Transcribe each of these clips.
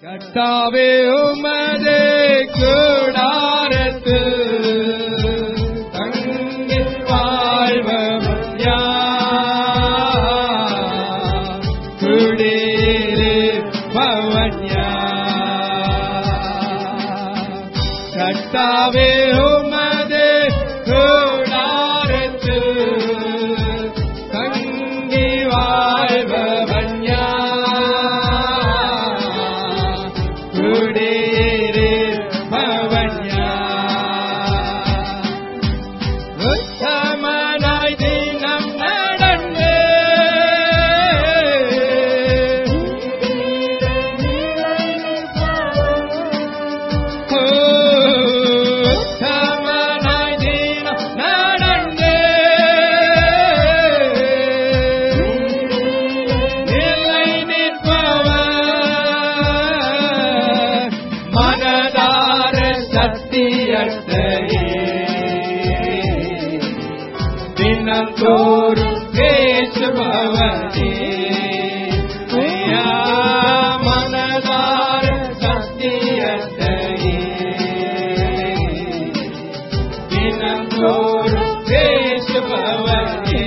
கர்த்தாவே உமது கூடாரத்து தங்கி வாழ்பவன் யார்? குடியிருப்பவன் யார்? கர்த்தாவே உமது கூடாரத்து தங்கி வாழ்பவன் யார்? குடியிருப்பவன் யார்? உத்தமனாய் தினம் நடந்து உத்தமனாய் தினம் நடந்து நிலை நிற்பவர் மனதார சத்தியத்தையே தினந்தோறும் பேசுபவனே ஐயா மனதார சத்தியத்தையே தினந்தோறும் பேசுபவனே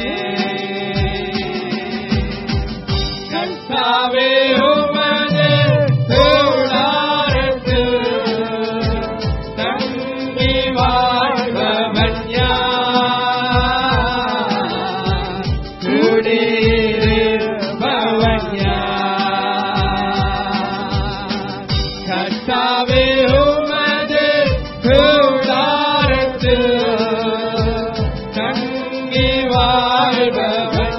கர்த்தாவே உமது கூடாரத்து தங்கி வாழ்பவன் யார்? குடியிருப்பவன் யார்? கர்த்தாவே உமது கூடாரத்து தங்கி வாழ்பவன்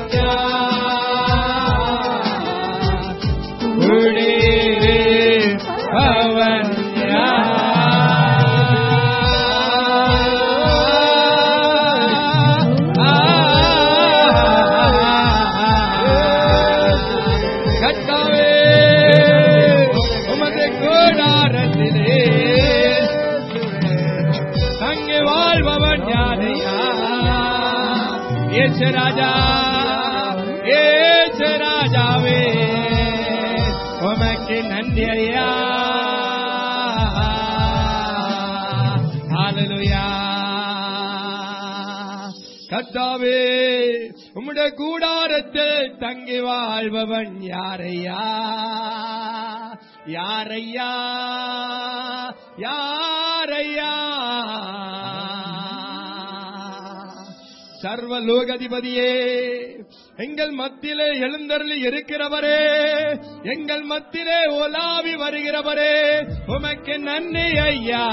யார்? குடியிருப்பவன் யார்? கர்த்தாவே, உமது கூடாரத்திலே தங்கி வாழ்பவன் யாரையா ஏசு ராஜா ஏசு ராஜாவே உமக்கு நன்றி ஐயா ஹalleluya கர்த்தாவே உம்முடைய கூடாரத்தில் தங்கி வாழ்பவன் யாரையா யாரையா யாரையா சர்வலோகதிபதியே எங்கள் மத்தியிலே எழுந்தருளி இருக்கிறவரே எங்கள் மத்தியிலே ஒலாவி வருகிறவரே உமக்கு நன்றி ஐயா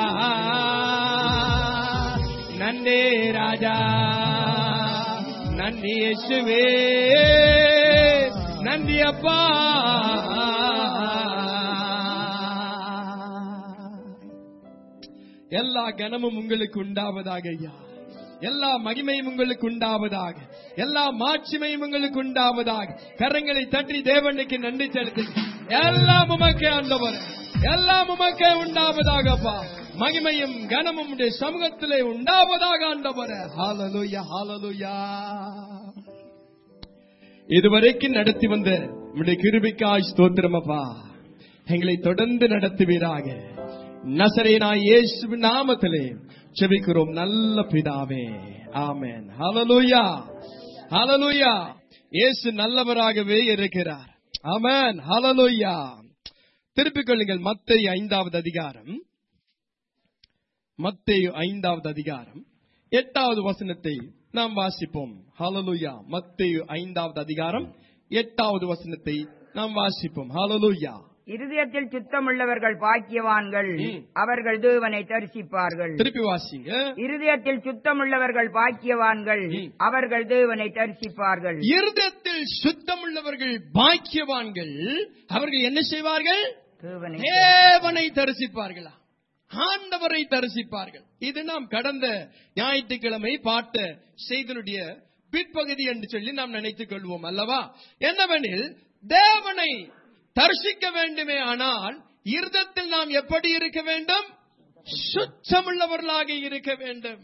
நன்றி ராஜா நன்றி இயேசுவே நன்றி அப்பா எல்லா கனமும் உங்களுக்கு உண்டாவதாக ஐயா எல்லா மகிமையும் உங்களுக்கு உண்டாவதாக எல்லா மாட்சிமையும் உங்களுக்கு உண்டாவதாக கரங்களை தட்டி தேவனுக்கு நன்றி செலுத்தி எல்லாம் உமக்கே ஆண்டவர் எல்லாம் உமக்கே உண்டாவதாகப்பா மகிமையும் கனமும் உடைய சமூகத்திலே உண்டாவதாக ஆண்டவர் ஹாலலுயா ஹாலலுயா இதுவரைக்கும் நடத்தி வந்த உடைய கிருபிக்காய் ஸ்தோத்திரமப்பா எங்களை தொடர்ந்து நடத்துவீராக நசரேனாய் இயேசு நாமத்திலே செபிக்கிறோம் நல்ல பிதாவே ஆமென் ஹalleluya ஹalleluya இயேசு நல்லவராகவே இருக்கிறார் ஆமென் ஹalleluya திருப்பிக் கொள்ளுங்கள் மத்தேயு ஐந்தாவது அதிகாரம் மத்தேயு ஐந்தாவது அதிகாரம் எட்டாவது வசனத்தை நாம் வாசிப்போம் ஹalleluya மத்தேயு ஐந்தாவது அதிகாரம் எட்டாவது வசனத்தை நாம் வாசிப்போம் ஹalleluya இருதயத்தில் சுத்தமுள்ளவர்கள் பாக்கியவான்கள் ம். அவர்கள் தேவனை தரிசிப்பார்கள் திருப்பி வாசிங்க இருதயத்தில் சுத்தமுள்ளவர்கள் பாக்கியவான்கள் ம். அவர்கள் தேவனை தரிசிப்பார்கள் இருதயத்தில் சுத்தமுள்ளவர்கள் பாக்கியவான்கள் அவர்கள் என்ன செய்வார்கள் தேவனை தேவனை தரிசிப்பார்களா ஆண்டவரை தரிசிப்பார்கள் இது நாம் கடந்த ஞாயிற்றுக்கிழமை பாட்ட செய்தனுடைய பிற்பகுதி என்று சொல்லி நாம் நினைத்துக் கொள்வோம் அல்லவா என்னவெனில் தேவனை தரிசிக்க வேண்டுமே ஆனால் இருதத்தில் நாம் எப்படி இருக்க வேண்டும் சுத்தமுள்ளவர்களாக இருக்க வேண்டும்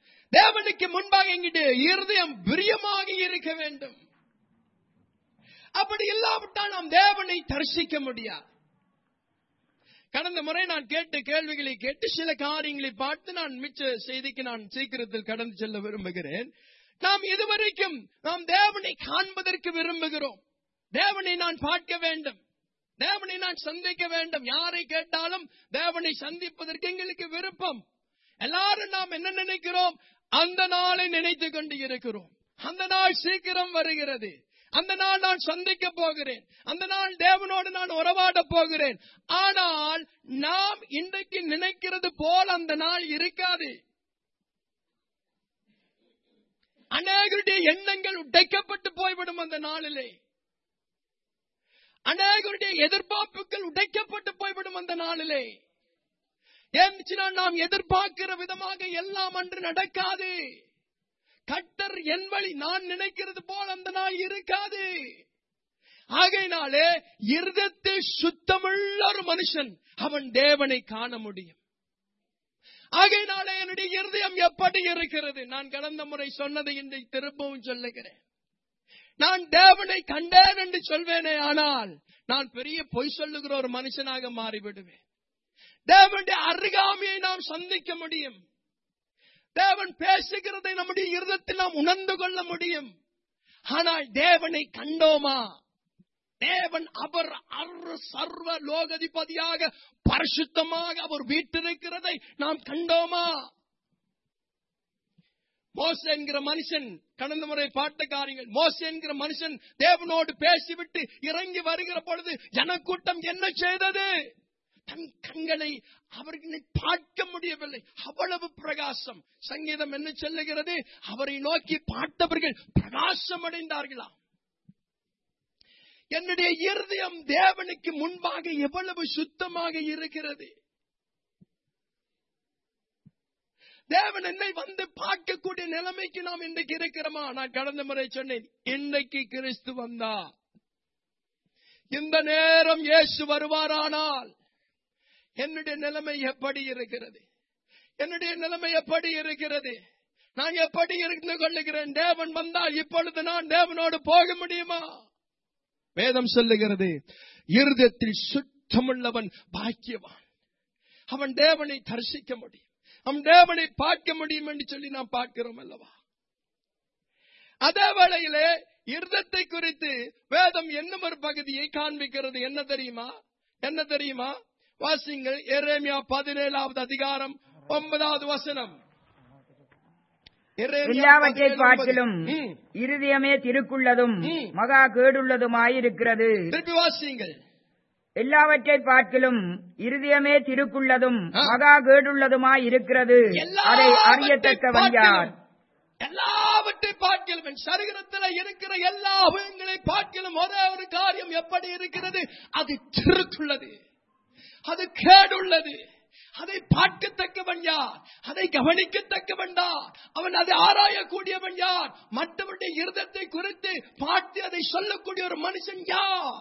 தேவனுக்கு முன்பாக எங்கிட்டு இருதயம் பிரியமாக இருக்க வேண்டும் அப்படி இல்லாவிட்டால் நாம் தேவனை தரிசிக்க முடியாது கடந்த முறை நான் கேட்ட கேள்விகளை கேட்டு சில காரியங்களை பார்த்து நான் மிச்ச செய்திக்கு நான் சீக்கிரத்தில் கடந்து செல்ல விரும்புகிறேன் நாம் இதுவரைக்கும் நாம் தேவனை காண்பதற்கு விரும்புகிறோம் தேவனை நான் பார்க்க வேண்டும் தேவனை நான் சந்திக்க வேண்டும் யாரை கேட்டாலும் தேவனை சந்திப்பதற்கு எங்களுக்கு விருப்பம் எல்லாரும் நாம் என்ன நினைக்கிறோம் அந்த நாளை நினைத்துக் கொண்டு இருக்கிறோம் அந்த நாள் சீக்கிரம் வருகிறது அந்த நாள் நான் சந்திக்க போகிறேன் அந்த நாள் தேவனோடு நான் உறவாட போகிறேன் ஆனால் நாம் இன்றைக்கு நினைக்கிறது போல் அந்த நாள் இருக்காது அநேகருடைய எண்ணங்கள் உடைக்கப்பட்டு போய்விடும் அந்த நாளிலே அநேகருடைய எதிர்பார்ப்புகள் உடைக்கப்பட்டு போய்விடும் அந்த நாளிலே ஏன்னுச்சுன்னா நாம் எதிர்பார்க்கிற விதமாக எல்லாம் அன்று நடக்காது கட்டர் என் வழி நான் நினைக்கிறது போல் அந்த நாள் இருக்காது ஆகையினாலே இருதத்தில் சுத்தமுள்ள ஒரு மனுஷன் அவன் தேவனை காண முடியும் ஆகையினாலே என்னுடைய இருதயம் எப்படி இருக்கிறது நான் கடந்த முறை சொன்னதை இன்றைக்கு திரும்பவும் சொல்லுகிறேன் நான் தேவனை கண்டேன் என்று சொல்வேனே ஆனால் நான் பெரிய பொய் சொல்லுகிற ஒரு மனுஷனாக மாறிவிடுவேன் தேவனுடைய அருகாமையை நாம் சந்திக்க முடியும் தேவன் பேசுகிறதை நம்முடைய இருதத்தில் நாம் உணர்ந்து கொள்ள முடியும் ஆனால் தேவனை கண்டோமா தேவன் அவர் அரு சர்வ லோகதிபதியாக பரிசுத்தமாக அவர் வீட்டிருக்கிறதை நாம் கண்டோமா மோச என்கிற மனுஷன் கடந்த முறை பாட்ட காரியங்கள் மோச என்கிற மனுஷன் தேவனோடு பேசிவிட்டு இறங்கி வருகிற பொழுது ஜனக்கூட்டம் என்ன செய்தது தன் கண்களை அவர்களை பார்க்க முடியவில்லை அவ்வளவு பிரகாசம் சங்கீதம் என்ன சொல்லுகிறது அவரை நோக்கி பார்த்தவர்கள் பிரகாசம் அடைந்தார்களாம் என்னுடைய இருதயம் தேவனுக்கு முன்பாக எவ்வளவு சுத்தமாக இருக்கிறது தேவன் என்னை வந்து பார்க்கக்கூடிய நிலைமைக்கு நாம் இன்றைக்கு இருக்கிறோமா நான் கடந்த முறை சொன்னேன் இன்னைக்கு கிறிஸ்து வந்தா இந்த நேரம் இயேசு வருவாரானால் என்னுடைய நிலைமை எப்படி இருக்கிறது என்னுடைய நிலைமை எப்படி இருக்கிறது நான் எப்படி இருந்து கொள்ளுகிறேன் தேவன் வந்தால் இப்பொழுது நான் தேவனோடு போக முடியுமா வேதம் சொல்லுகிறது இருதத்தில் சுத்தமுள்ளவன் பாக்கியவான் அவன் தேவனை தரிசிக்க முடியும் அவன் தேவனை பார்க்க முடியும் என்று சொல்லி நாம் பார்க்கிறோம் அல்லவா அதே வேளையிலே இருதத்தை குறித்து வேதம் என்னும் ஒரு பகுதியை காண்பிக்கிறது என்ன தெரியுமா என்ன தெரியுமா வாசிங்கள் எரேமியா பதினேழாவது அதிகாரம் ஒன்பதாவது வசனம் எரேமியா எல்லாவற்றை 17, பார்க்கிலும் ம். இருதயமே திருக்குள்ளதும் ம். மகா கேடுள்ளதுமாயிருக்கிறது திருப்பி வாசிங்கள் எல்லாவற்றை பார்க்கிலும் இருதயமே திருக்குள்ளதும் ஆ. மகா கேடுள்ளதுமாயிருக்கிறது அதை அறியத்தக்கவன் யார் எல்லாவற்றை பார்க்கலும் என் சரீரத்தில் இருக்கிற எல்லா அவயங்களை பார்க்கலும் ஒரே ஒரு காரியம் எப்படி இருக்கிறது அது திருக்குள்ளது அது கேடுள்ளது அதை பார்க்கத்தக்கவன் யார் அதை கவனிக்கத்தக்கவன் யார் அவன் அதை ஆராயக்கூடியவன் யார் மற்றவருடைய இருதத்தை குறித்து பார்த்து அதை சொல்லக்கூடிய ஒரு மனுஷன் யார்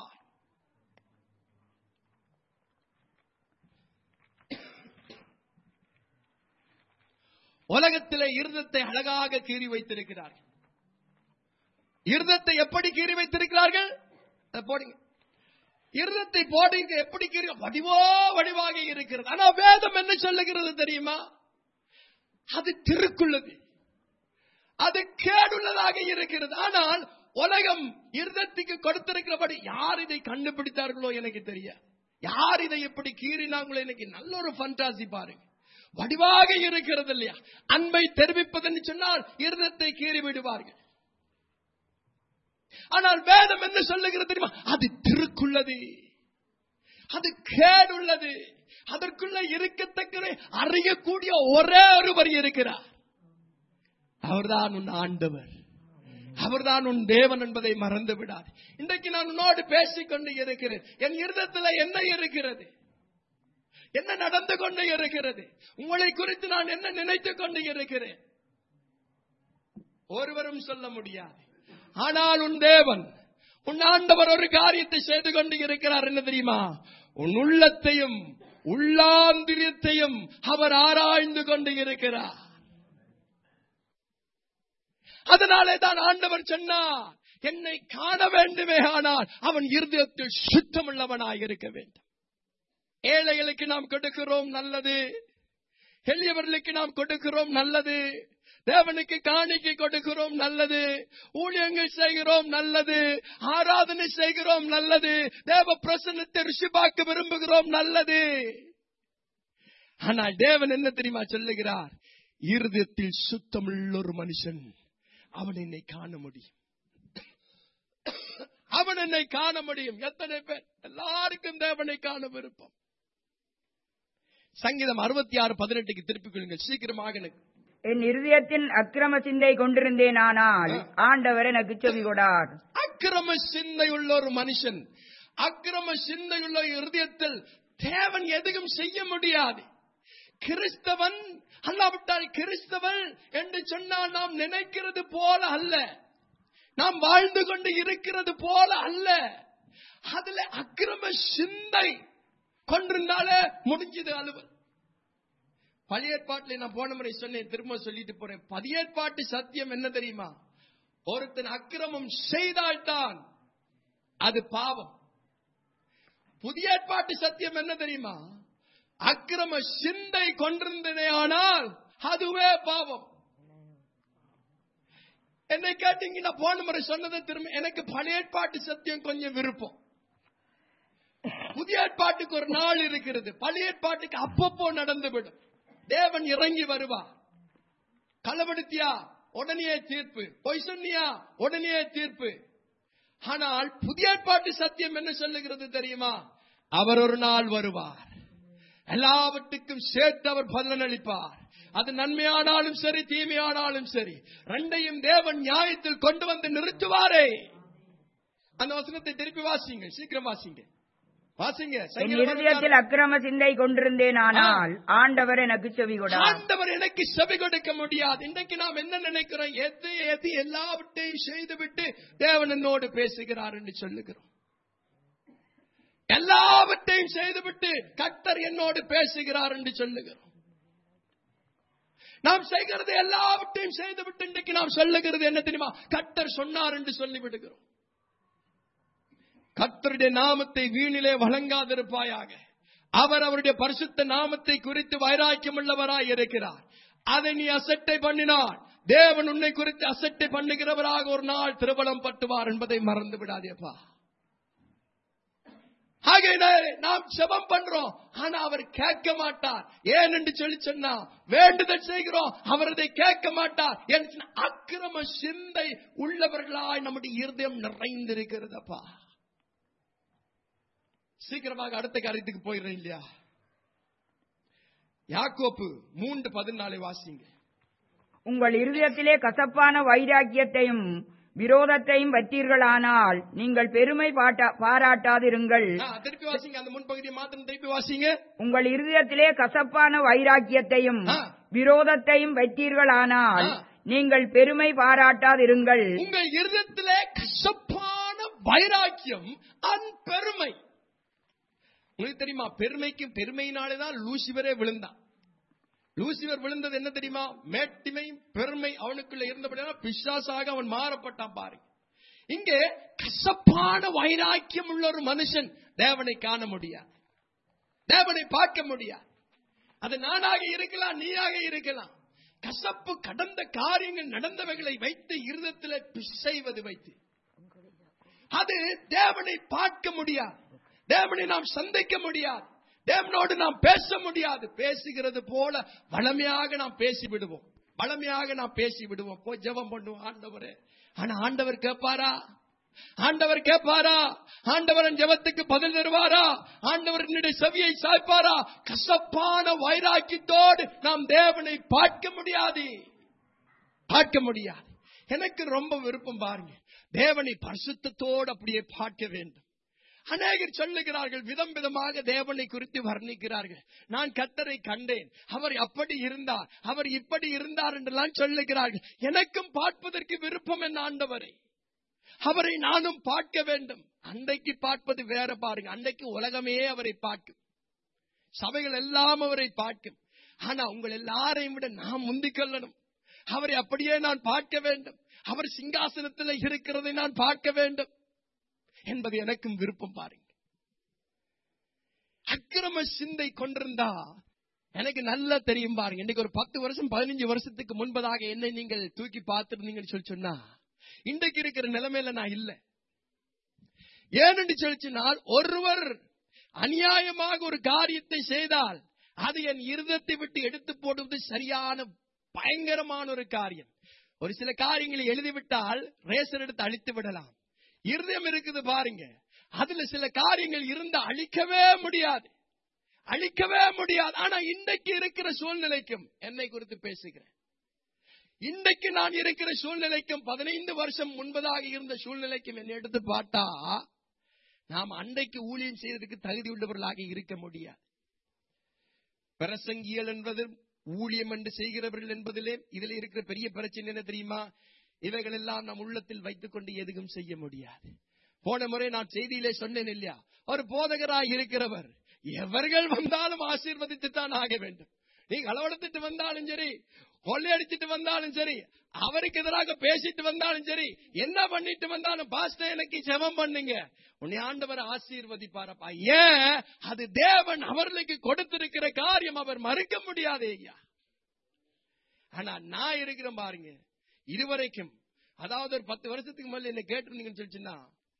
உலகத்திலே இருதத்தை அழகாக கீறி வைத்திருக்கிறார்கள் இருதத்தை எப்படி கீறி வைத்திருக்கிறார்கள் அதை போடுங்க இருதத்தை போடுங்க எப்படி கீறி வடிவோ வடிவாக இருக்கிறது ஆனா வேதம் என்ன சொல்லுகிறது தெரியுமா அது திருக்குள்ளது அது கேடுள்ளதாக இருக்கிறது ஆனால் உலகம் இருதத்துக்கு கொடுத்திருக்கிறபடி யார் இதை கண்டுபிடித்தார்களோ எனக்கு தெரியாது யார் இதை எப்படி கீறினாங்களோ எனக்கு நல்ல ஒரு ஃபண்டாசி பாருங்க வடிவாக இருக்கிறது இல்லையா அன்பை தெரிவிப்பதென்று சொன்னால் இருதத்தை கீறி விடுவார்கள் ஆனால் வேதம் என்ன சொல்லுகிறது தெரியுமா அது திருக்குள்ளது அது கேடுள்ளது அதற்குள்ள இருக்கத்தக்க அறியக்கூடிய ஒரே ஒருவர் இருக்கிறார் அவர்தான் உன் ஆண்டவர் அவர்தான் உன் தேவன் என்பதை மறந்து விடாது இன்றைக்கு நான் உன்னோடு பேசிக் கொண்டு இருக்கிறேன் என் இருதத்தில் என்ன இருக்கிறது என்ன நடந்து கொண்டு இருக்கிறது உங்களை குறித்து நான் என்ன நினைத்துக் கொண்டு இருக்கிறேன் ஒருவரும் சொல்ல முடியாது ஆனால் உன் தேவன் உன் ஆண்டவர் ஒரு காரியத்தை செய்து கொண்டு இருக்கிறார் என்ன தெரியுமா உன் உள்ளத்தையும் உள்ளாந்திரியத்தையும் அவர் ஆராய்ந்து கொண்டு இருக்கிறார் அதனாலே தான் ஆண்டவர் சொன்னார் என்னை காண வேண்டுமே ஆனால் அவன் இருதயத்தில் சுத்தமுள்ளவனாய் இருக்க வேண்டும் ஏழைகளுக்கு நாம் கொடுக்கிறோம் நல்லது எளியவர்களுக்கு நாம் கொடுக்கிறோம் நல்லது தேவனுக்கு காணிக்கை கொடுக்கிறோம் நல்லது ஊழியங்கள் செய்கிறோம் நல்லது ஆராதனை செய்கிறோம் நல்லது தேவ பிரசன்னத்தை ருசிபாக்க விரும்புகிறோம் நல்லது ஆனால் தேவன் என்ன தெரியுமா சொல்லுகிறார் இருதயத்தில் சுத்தமுள்ள ஒரு மனுஷன் அவன் என்னை காண முடியும் அவன் என்னை காண முடியும் எத்தனை பேர் எல்லாருக்கும் தேவனை காண விருப்பம் சங்கீதம் அறுபத்தி ஆறு பதினெட்டுக்கு திருப்பிக் கொள்ளுங்கள் சீக்கிரமாக எனக்கு என் இருதயத்தின் அக்கிரம சிந்தை கொண்டிருந்தேனானால் ஆண்டவர் எனக்கு செவி கொடார் அக்கிரம சிந்தையுள்ள ஒரு மனுஷன் அக்கிரம சிந்தையுள்ள இருதயத்தில் தேவன் எதுவும் செய்ய முடியாது கிறிஸ்தவன் அல்லாவிட்டால் கிறிஸ்தவன் என்று சொன்னால் நாம் நினைக்கிறது போல அல்ல நாம் வாழ்ந்து கொண்டு இருக்கிறது போல அல்ல அதுல அக்கிரம சிந்தை கொண்டிருந்தாலே முடிஞ்சது அலுவல் பழைய ஏற்பாட்டில் நான் போன முறை சொன்னேன் திரும்ப சொல்லிட்டு போறேன் பழைய ஏற்பாட்டு சத்தியம் என்ன தெரியுமா ஒருத்தன் அக்கிரமம் செய்தால்தான் அது பாவம் புதிய ஏற்பாட்டு சத்தியம் என்ன தெரியுமா அக்கிரம சிந்தை கொண்டிருந்தனே ஆனால் அதுவே பாவம் என்னை கேட்டீங்க நான் போன முறை சொன்னதை திரும்ப எனக்கு பழைய ஏற்பாட்டு சத்தியம் கொஞ்சம் விருப்பம் புதிய ஏற்பாட்டுக்கு ஒரு நாள் இருக்கிறது பழைய ஏற்பாட்டுக்கு அப்பப்போ நடந்துவிடும் தேவன் இறங்கி வருவார் களவெடுத்தியா உடனே தீர்ப்பு பொய் சொன்னியா உடனே தீர்ப்பு ஆனால் புதிய ஏற்பாட்டு சத்தியம் என்ன சொல்லுகிறது தெரியுமா அவர் ஒரு நாள் வருவார் எல்லாவற்றுக்கும் சேர்த்து அவர் பலனளிப்பார் அது நன்மையானாலும் சரி தீமையானாலும் சரி ரெண்டையும் தேவன் நியாயத்தில் கொண்டு வந்து நிறுத்துவாரே அந்த வசனத்தை திருப்பி வாசிங்க சீக்கிரம் வாசிங்க வாசிங்க என் சங்கீதம் இருதயத்தில் அக்கிரம சிந்தை கொண்டிருந்தேனானால் ஆண்டவர் எனக்கு செவி கொடார் ஆண்டவர் எனக்கு செவி கொடுக்க முடியாது இன்றைக்கு நாம் என்ன நினைக்கிறோம் எது எது எல்லாவற்றையும் செய்துவிட்டு தேவன் என்னோடு பேசுகிறார் என்று சொல்லுகிறோம் எல்லாவற்றையும் செய்துவிட்டு கர்த்தர் என்னோடு பேசுகிறார் என்று சொல்லுகிறோம் நாம் செய்கிறது எல்லாவற்றையும் செய்துவிட்டு இன்றைக்கு நாம் சொல்லுகிறது என்ன தெரியுமா கர்த்தர் சொன்னார் என்று சொல்லிவிடுகிறோம் கர்த்தருடைய நாமத்தை வீணிலே வழங்காதிருப்பாயாக அவர் அவருடைய பரிசுத்த நாமத்தை குறித்து வைராக்கியம் உள்ளவராய் இருக்கிறார் அதை நீ அசட்டை பண்ணினார் தேவன் உன்னை குறித்து அசட்டை பண்ணுகிறவராக ஒரு நாள் திருவளம் பட்டுவார் என்பதை மறந்து விடாதேப்பா ஆகையினாலே நாம் செபம் பண்றோம் ஆனா அவர் கேட்க மாட்டார் ஏன் என்று சொல்லி சொன்னா வேண்டுதல் செய்கிறோம் அவர் அதை கேட்க மாட்டார் ஏன்னு சொன்னா, அக்கிரம சிந்தை உள்ளவர்களாய் நம்முடைய இருதயம் நிறைந்திருக்கிறதப்பா சீக்கிரமாக அடுத்த காரியத்துக்கு போயிடுறேன் இல்லையா யாக்கோப்பு மூன்று பதினாலை வாசிங்க உங்கள் இருதயத்திலே கசப்பான வைராக்கியத்தையும் விரோதத்தையும் வற்றீர்களானால் நீங்கள் பெருமை பாட்டா- பாராட்டாதிருங்கள் ஆ, திருப்பி வாசிங்க அந்த முன்பகுதியை மாத்திரம் திருப்பி வாசிங்க உங்கள் இருதயத்திலே கசப்பான வைராக்கியத்தையும் ஆ. விரோதத்தையும் வைத்தீர்களானால் ஆ. நீங்கள் பெருமை பாராட்டாதிருங்கள் உங்கள் இருதயத்திலே கசப்பான வைராக்கியம் அன்பெருமை உங்களுக்கு தெரியுமா பெருமைக்கும் பெருமையினாலேதான் லூசிபரே விழுந்தான் லூசிபர் விழுந்தது என்ன தெரியுமா மேட்டிமை பெருமை அவனுக்குள்ள இருந்தபடியா பிசாசாக அவன் மாறப்பட்டான் பாருங்க இங்கே கசப்பான வைராக்கியம் உள்ள ஒரு மனுஷன் தேவனை காண முடியாது தேவனை பார்க்க முடியாது அது நானாக இருக்கலாம் நீயாக இருக்கலாம் கசப்பு கடந்த காரியங்கள் நடந்தவைகளை வைத்து இருதத்தில் செய்வது வைத்து அது தேவனை பார்க்க முடியாது தேவனை நாம் சந்திக்க முடியாது தேவனோடு நாம் பேச முடியாது பேசுகிறது போல வளமையாக நாம் பேசி விடுவோம் வளமையாக நாம் பேசி விடுவோம் போய் ஜெபம் பண்ணுவோம் ஆண்டவரே ஆனா ஆண்டவர் கேட்பாரா ஆண்டவர் கேட்பாரா ஆண்டவரன் ஜெபத்துக்கு பதில் தருவாரா ஆண்டவரனுடைய செவியை சாய்ப்பாரா கசப்பான வைராக்கியத்தோடு நாம் தேவனை பார்க்க முடியாது பார்க்க முடியாது எனக்கு ரொம்ப விருப்பம் பாருங்க தேவனை பரிசுத்தத்தோடு அப்படியே பார்க்க வேண்டும் அநேகர் சொல்லுகிறார்கள் விதம் விதமாக தேவனை குறித்து வர்ணிக்கிறார்கள் நான் கத்தரை கண்டேன் அவர் அப்படி இருந்தார் அவர் இப்படி இருந்தார் என்றெல்லாம் சொல்லுகிறார்கள் எனக்கும் பார்ப்பதற்கு விருப்பம் என்ன ஆண்டவரை அவரை நானும் பார்க்க வேண்டும் அன்றைக்கு பார்ப்பது வேற பாருங்க அன்றைக்கு உலகமே அவரை பார்க்கும் சபைகள் எல்லாம் அவரை பார்க்கும் ஆனா உங்கள் எல்லாரையும் விட நாம் முந்திக் கொள்ளணும் அவரை அப்படியே நான் பார்க்க வேண்டும் அவர் சிங்காசனத்தில் இருக்கிறதை நான் பார்க்க வேண்டும் என்பது எனக்கும் விருப்பம் பாருங்க அக்கிரம சிந்தை கொண்டிருந்தா எனக்கு நல்லா தெரியும் பாருங்க இன்னைக்கு ஒரு பத்து வருஷம் பதினஞ்சு வருஷத்துக்கு முன்பதாக என்னை நீங்கள் தூக்கி பார்த்துருந்தீங்கன்னு சொல்லி சொன்னா இன்றைக்கு இருக்கிற நிலைமையில நான் இல்லை ஏனென்று சொல்லி சொன்னால் ஒருவர் அநியாயமாக ஒரு காரியத்தை செய்தால் அது என் இருதத்தை விட்டு எடுத்து போடுவது சரியான பயங்கரமான ஒரு காரியம் ஒரு சில காரியங்களை எழுதிவிட்டால் ரேசர் எடுத்து அழித்து விடலாம் இருதயம் இருக்குது பாருங்க அதுல சில காரியங்கள் இருந்து அழிக்கவே முடியாது அழிக்கவே முடியாது ஆனா இன்றைக்கு இருக்கிற சூழ்நிலைக்கும் என்னை குறித்து பேசுகிறேன் இன்றைக்கு நான் இருக்கிற சூழ்நிலைக்கும் பதினைந்து வருஷம் முன்பதாக இருந்த சூழ்நிலைக்கும் என்னை எடுத்து பார்த்தா நாம் அன்றைக்கு ஊழியம் செய்யறதுக்கு தகுதி உள்ளவர்களாக இருக்க முடியாது பிரசங்கியல் என்பது ஊழியம் என்று செய்கிறவர்கள் என்பதிலே இதுல இருக்கிற பெரிய பிரச்சனை என்ன தெரியுமா இவைகள் எல்லாம் நம் உள்ளத்தில் வைத்துக் கொண்டு எதுவும் செய்ய முடியாது போன முறை நான் செய்தியிலே சொன்னேன் இல்லையா ஒரு போதகராக இருக்கிறவர் எவர்கள் வந்தாலும் ஆசீர்வதித்து தான் ஆக வேண்டும் நீ களவெடுத்துட்டு வந்தாலும் சரி கொள்ளையடிச்சிட்டு வந்தாலும் சரி அவருக்கு எதிராக பேசிட்டு வந்தாலும் சரி என்ன பண்ணிட்டு வந்தாலும் பாஸ்டர் எனக்கு ஜெபம் பண்ணுங்க உன்னை ஆண்டவர் ஆசீர்வதிப்பாரப்பா ஏன் அது தேவன் அவர்களுக்கு கொடுத்திருக்கிற காரியம் அவர் மறுக்க முடியாது ஐயா ஆனா நான் இருக்கிறேன் பாருங்க இதுவரைக்கும் அதாவது ஒரு பத்து வருஷத்துக்கு மேல என்ன கேட்டிருந்தீங்கன்னு சொல்லிச்சுன்னா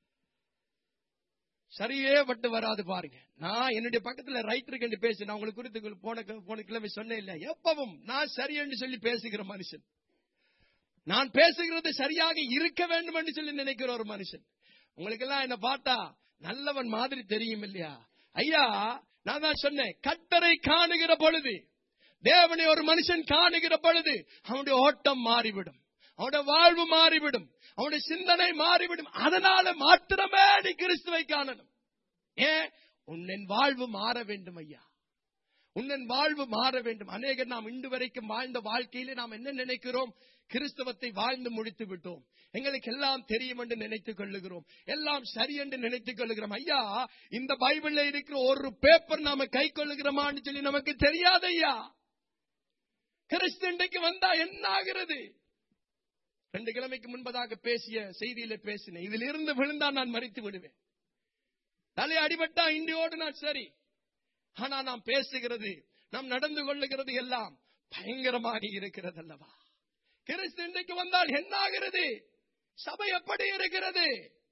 சரியே பட்டு வராது பாருங்க நான் என்னுடைய பக்கத்துல ரைட் இருக்கு பேசி நான் உங்களுக்கு குறித்து போன போன கிழமை சொன்னேன் இல்ல எப்பவும் நான் சரி என்று சொல்லி பேசுகிற மனுஷன் நான் பேசுகிறது சரியாக இருக்க வேண்டும் என்று சொல்லி நினைக்கிற ஒரு மனுஷன் உங்களுக்கு எல்லாம் என்ன பார்த்தா நல்லவன் மாதிரி தெரியும் இல்லையா ஐயா நான் தான் சொன்னேன் கட்டரை காணுகிற பொழுது தேவனை ஒரு மனுஷன் காணுகிற பொழுது அவனுடைய ஓட்டம் மாறிவிடும் அவனுடைய வாழ்வு மாறிவிடும் அவனுடைய சிந்தனை மாறிவிடும் அதனால மாத்திரமே நீ கிறிஸ்துவை காணணும் ஏன் உன்னன் வாழ்வு மாற வேண்டும் ஐயா உன்னன் வாழ்வு மாற வேண்டும் அநேகர் நாம் இன்று வரைக்கும் வாழ்ந்த வாழ்க்கையிலே நாம் என்ன நினைக்கிறோம் கிறிஸ்தவத்தை வாழ்ந்து முடித்து விட்டோம் எங்களுக்கு எல்லாம் தெரியும் என்று நினைத்துக் கொள்ளுகிறோம் எல்லாம் சரி என்று நினைத்துக் கொள்ளுகிறோம் ஐயா இந்த பைபிள்ல இருக்கிற ஒரு பேப்பர் நாம கை கொள்ளுகிறோமான்னு சொல்லி நமக்கு தெரியாது ஐயா கிறிஸ்து இன்றைக்கு வந்தா என்ன ஆகிறது ரெண்டு கிழமைக்கு முன்பதாக பேசிய செய்தியில பேசினேன் இதில் இருந்து விழுந்தா நான் மறித்து விடுவேன் தலை அடிபட்டா இண்டியோடு நான் சரி ஆனா நாம் பேசுகிறது நாம் நடந்து கொள்ளுகிறது எல்லாம் பயங்கரமாக இருக்கிறது அல்லவா கிறிஸ்து இன்றைக்கு வந்தால் என்ன ஆகிறது சபை எப்படி இருக்கிறது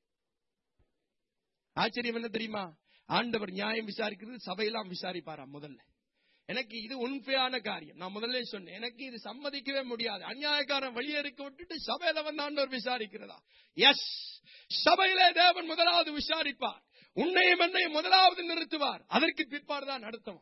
ஆச்சரியம் என்ன தெரியுமா ஆண்டவர் நியாயம் விசாரிக்கிறது சபையெல்லாம் விசாரிப்பாராம் முதல்ல எனக்கு இது உண்மையான காரியம் நான் முதல்ல சொன்னேன் எனக்கு இது சம்மதிக்கவே முடியாது அநியாயக்காரன் வெளியே இருக்க விட்டுட்டு சபையில வந்து ஆண்டவர் விசாரிக்கிறதா எஸ் சபையிலே தேவன் முதலாவது விசாரிப்பார் உன்னையும் என்னையும் முதலாவது நிறுத்துவார் அதற்கு பிற்பாடுதான் நடத்துவார்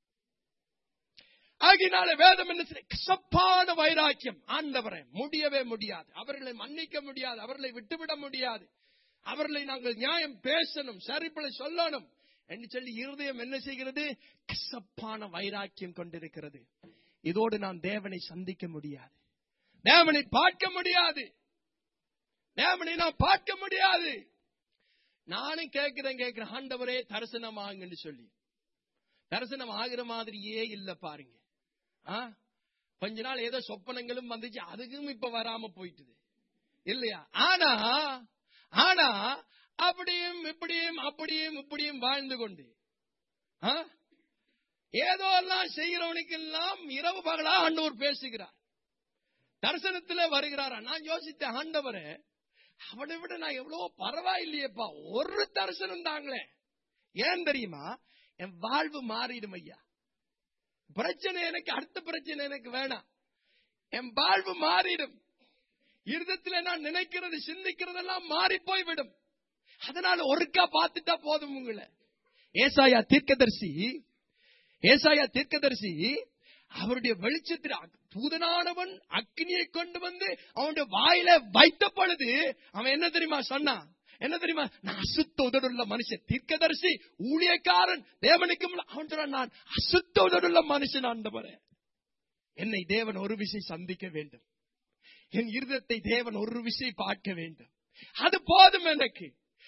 ஆகினால வேதம் என்ன செய்ய- கசப்பான வைராக்கியம் ஆண்டவரை முடியவே முடியாது அவர்களை மன்னிக்க முடியாது அவர்களை விட்டுவிட முடியாது அவர்களை நாங்கள் நியாயம் பேசணும் சரிப்பட சொல்லணும் என்று சொல்லி இருதயம் என்ன செய்கிறது கசப்பான வைராக்கியம் கொண்டிருக்கிறது இதோடு நான் தேவனை சந்திக்க முடியாது தேவனை பார்க்க முடியாது தேவனை நான் பார்க்க முடியாது நானும் கேட்கிறேன் கேட்கிறேன் ஆண்டவரே தரிசனம் ஆகுங்கன்னு சொல்லி தரிசனம் ஆகிற மாதிரியே இல்ல பாருங்க ஆ? கொஞ்ச நாள் ஏதோ சொப்பனங்களும் வந்துச்சு அதுக்கும் இப்ப வராம போயிட்டுது இல்லையா ஆனா ஆனா அப்படியும் இப்படியும் அப்படியும் இப்படியும் வாழ்ந்து கொண்டு ஆ? ஏதோ எல்லாம் செய்கிறவனுக்கு எல்லாம் இரவு பகலா ஆண்டவர் பேசுகிறார் தரிசனத்துல வருகிறாரா நான் யோசித்தேன் ஆண்டவரே அவனை விட நான் எவ்வளவு பரவாயில்லையேப்பா ஒரு தரிசனம் தாங்களே ஏன் தெரியுமா என் வாழ்வு மாறிடும் ஐயா பிரச்சனை எனக்கு அடுத்த பிரச்சனை எனக்கு வேணாம் என் வாழ்வு மாறிடும் இருதத்துல நான் நினைக்கிறது சிந்திக்கிறதெல்லாம் மாறி போய்விடும் அதனால ஒருக்கா பார்த்துட்டா போதும் உங்களை ஏசாயா தீர்க்கதரிசி ஏசாயா தீர்க்கதரிசி அவருடைய வெளிச்சத்தில் அக்- தூதனானவன் அக்னியை கொண்டு வந்து அவனுடைய வாயில வைத்த பொழுது அவன் என்ன தெரியுமா சொன்னான் என்ன தெரியுமா நான் அசுத்த உதடுள்ள மனுஷன் தீர்க்கதரிசி ஊழியக்காரன் தேவனுக்கு முன்ன- அவன் சொன்னான் நான் அசுத்த உதடுள்ள மனுஷன் ஆண்டவரே என்னை தேவன் ஒரு விஷயம் சந்திக்க வேண்டும் என் இருதத்தை தேவன் ஒரு விஷயம் பார்க்க வேண்டும் அது போதும் எனக்கு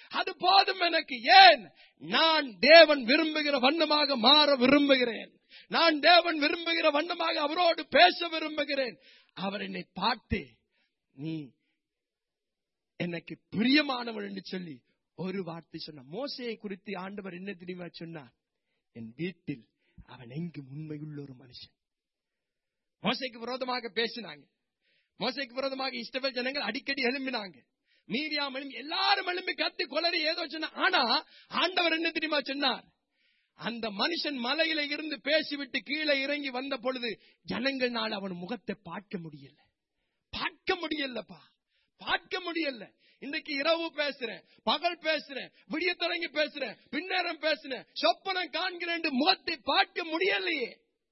அது போதும் எனக்கு ஏன் நான் தேவன் விரும்புகிற வண்ணமாக மாற விரும்புகிறேன் நான் தேவன் விரும்புகிற வண்ணமாக அவரோடு பேச விரும்புகிறேன் அவர் என்னை பார்த்து நீ எனக்கு பிரியமானவன் என்று சொல்லி ஒரு வார்த்தை சொன்னார் மோசையை குறித்து ஆண்டவர் என்ன தெரியுமா சொன்னார் என் வீட்டில் அவன் எங்கும் உண்மையுள்ள ஒரு மனுஷன் மோசைக்கு விரோதமாக பேசினாங்க மோசைக்கு விரோதமாக இஸ்ரவேல் ஜனங்கள் அடிக்கடி எழும்பினாங்க மீதியாம் எழும்பி எல்லாரும் எழும்பி கத்தி கொலரி ஏதோ சொன்னா ஆனா ஆண்டவர் என்ன தெரியுமா சொன்னார் அந்த மனுஷன் மலையில இருந்து பேசிவிட்டு கீழே இறங்கி வந்த பொழுது ஜனங்கள்னால அவன் முகத்தை பார்க்க முடியல பார்க்க முடியலப்பா பார்க்க முடியல இன்னைக்கு இரவு பேசுறேன் பகல் பேசுறேன் விடிய தொடங்கி பேசுறேன் பின்னேரம் பேசுறேன் சொப்பனம் காண்கிறேன் முகத்தை பார்க்க முடியலையே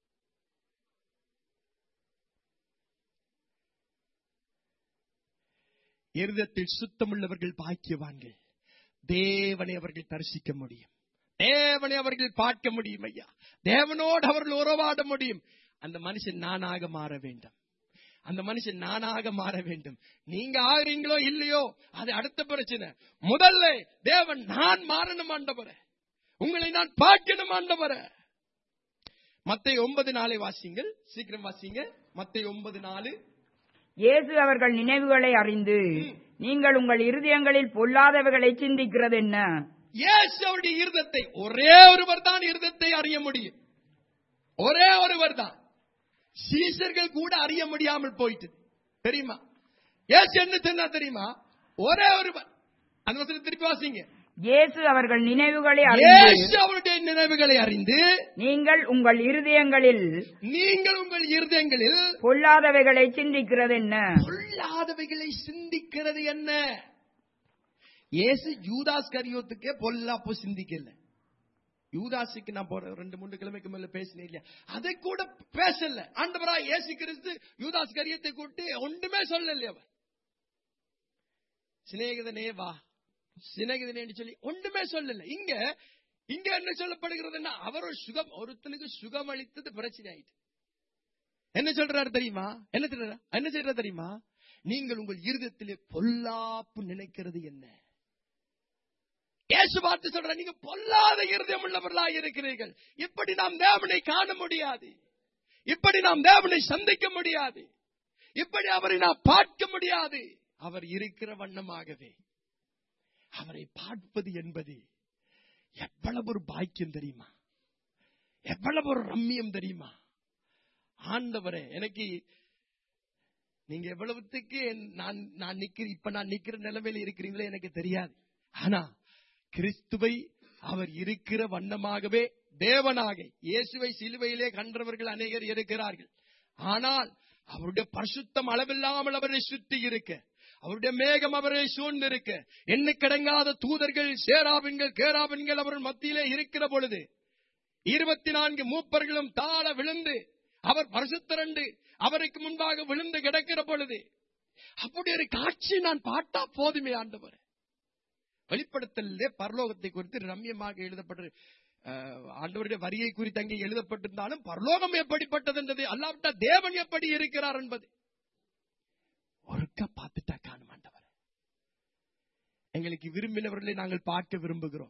இருதத்தில் சுத்தமுள்ளவர்கள் பாக்கியவான்கள் தேவனை அவர்கள் தரிசிக்க முடியும் தேவனை அவர்கள் பார்க்க முடியும் ஐயா தேவனோடு அவர்கள் உறவாட முடியும் அந்த மனுஷன் நானாக மாற வேண்டும் அந்த மனுஷன் நானாக மாற வேண்டும் நீங்க ஆகிறீங்களோ இல்லையோ அது அடுத்த பிரச்சனை முதல்ல தேவன் நான் மாறணும் ஆண்டவரே உங்களை நான் பார்க்கணும் ஆண்டவரே மத்தை ஒன்பது நாளை வாசிங்கள் சீக்கிரம் வாசிங்க மத்தை ஒன்பது நாலு இயேசு அவர்கள் நினைவுகளை அறிந்து நீங்கள் உங்கள் இருதயங்களில் பொல்லாதவைகளை சிந்திக்கிறது என்ன இயேசு அவருடைய இருதத்தை ஒரே ஒருவர் தான் இருதத்தை அறிய முடியும் ஒரே ஒருவர் தான் சீசர்கள் கூட அறிய முடியாமல் போயிட்டு தெரியுமா இயேசு என்ன சொன்னா தெரியுமா ஒரே ஒருவர் அந்த வசனம் திருப்பி வாசிங்க இயேசு அவர்கள் நினைவுகளை இயேசு அறிந்து அவருடைய நினைவுகளை அறிந்து நீங்கள் உங்கள் இருதயங்களில் நீங்கள் உங்கள் இருதயங்களில் பொல்லாதவைகளை சிந்திக்கிறது என்ன பொல்லாதவைகளை சிந்திக்கிறது என்ன இயேசு யூதாஸ் கரியோத்துக்கே பொல்லாப்பு சிந்திக்கல யூதாசுக்கு நான் போற ரெண்டு மூணு கிழமைக்கு மேல பேசினேன் இல்லையா அதை கூட பேசல ஆண்டவரா இயேசு கிறிஸ்து யூதாஸ் கரியத்தை கூட்டி ஒன்றுமே சொல்லல அவர் சிநேகிதனே வா சிநேகிதனே சொல்லி ஒன்றுமே சொல்லல இங்க இங்க என்ன சொல்லப்படுகிறதுன்னா அவர் ஒரு சுகம் ஒருத்தனுக்கு சுகம் அளித்தது பிரச்சனை ஆயிட்டு என்ன சொல்றாரு தெரியுமா என்ன சொல்றாரு என்ன செய்யறாரு தெரியுமா நீங்கள் உங்கள் இருதயத்திலே பொல்லாப்பு நினைக்கிறது என்ன இயேசு பார்த்து சொல்ற நீங்க பொல்லாத இருதயம் உள்ளவர்களா இருக்கிறீர்கள் இப்படி நாம் தேவனை காண முடியாது இப்படி நாம் தேவனை சந்திக்க முடியாது இப்படி அவரை நாம் பார்க்க முடியாது அவர் இருக்கிற வண்ணமாகவே அவரை பார்ப்பது என்பது எவ்வளவு ஒரு பாக்கியம் தெரியுமா எவ்வளவு ஒரு ரம்மியம் தெரியுமா ஆண்டவரே எனக்கு நீங்க எவ்வளவுத்துக்கு நான் நான் நிக்கிற இப்ப நான் நிக்கிற நிலைமையில இருக்கிறீங்களோ எனக்கு தெரியாது ஆனா கிறிஸ்துவை அவர் இருக்கிற வண்ணமாகவே தேவனாக இயேசுவை சிலுவையிலே கன்றவர்கள் அநேகர் இருக்கிறார்கள் ஆனால் அவருடைய பரிசுத்தம் அளவில்லாமல் அவரை சுற்றி இருக்க அவருடைய மேகம் அவரை சூழ்ந்திருக்க என்ன கடங்காத தூதர்கள் சேராபின்கள் கேராபின்கள் அவர்கள் மத்தியிலே இருக்கிற பொழுது இருபத்தி நான்கு மூப்பர்களும் தாழ விழுந்து அவர் பரிசுத்தரண்டு அவருக்கு முன்பாக விழுந்து கிடக்கிற பொழுது அப்படி ஒரு காட்சி நான் பாட்டா போதுமே ஆண்டவர் வெளிப்படுத்தலே பரலோகத்தை குறித்து ரம்யமாக எழுதப்பட்டு அஹ், ஆண்டவருடைய வரியை குறித்து அங்கே எழுதப்பட்டிருந்தாலும் பரலோகம் எப்படிப்பட்டது என்பது அல்லாவிட்டா தேவன் எப்படி இருக்கிறார் என்பது ஒருக்கா பார்த்துட்டா காணும் ஆண்டவர் எங்களுக்கு விரும்பினவர்களை நாங்கள் பார்க்க விரும்புகிறோம்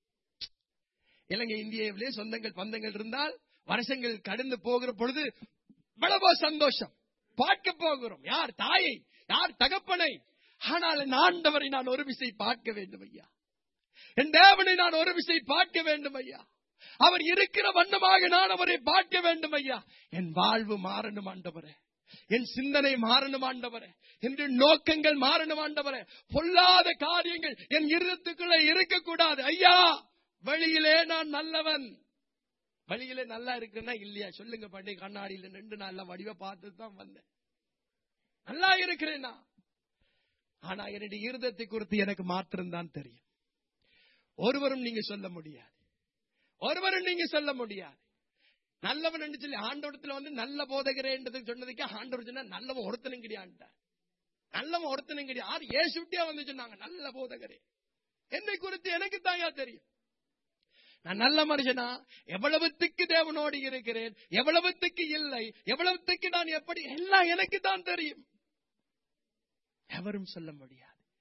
இலங்கை இந்தியாவிலே சொந்தங்கள் பந்தங்கள் இருந்தால் வருஷங்கள் கடந்து போகிற பொழுது இவ்வளவோ சந்தோஷம் பார்க்க போகிறோம் யார் தாயை யார் தகப்பனை ஆனால் என் ஆண்டவரை நான் ஒரு விசை பார்க்க வேண்டும் ஐயா என் தேவனை நான் ஒரு விசை பார்க்க வேண்டும் ஐயா அவர் இருக்கிற வண்ணமாக நான் அவரை பார்க்க வேண்டும் ஐயா என் வாழ்வு மாறணும் ஆண்டவரே என் சிந்தனை மாறணும் ஆண்டவரே என் நோக்கங்கள் மாறணும் ஆண்டவரே பொல்லாத காரியங்கள் என் இருதத்துக்குள்ள இருக்கக்கூடாது ஐயா வெளியிலே நான் நல்லவன் வழியிலே நல்லா இருக்குன்னா இல்லையா சொல்லுங்க பாண்டி கண்ணாடியில நின்று நல்ல வடிவ பார்த்து தான் வந்தேன் நல்லா இருக்கிறேனா ஆனா என்னுடைய இருதத்தை குறித்து எனக்கு மாத்திரம்தான் தெரியும் ஒருவரும் நீங்க சொல்ல முடியாது ஒருவரும் நீங்க சொல்ல முடியாது நல்லவன் என்று சொல்லி ஆண்டவரத்துல வந்து நல்ல போதகரேன்றது சொன்னதுக்கு ஆண்டவர் சொன்னா நல்லவன் ஒருத்தனும் கிடையாண்டார் நல்லவன் ஒருத்தனும் கிடையாது ஆறு ஏசு விட்டியா வந்து சொன்னாங்க நல்ல போதகரே என்னை குறித்து எனக்கு தாயா தெரியும் நான் நல்ல மனுஷனா எவ்வளவுத்துக்கு தேவனோடு இருக்கிறேன் எவ்வளவுத்துக்கு இல்லை எவ்வளவுத்துக்கு நான் எப்படி எல்லாம் எனக்கு தான் தெரியும் எவரும் சொல்ல முடியாது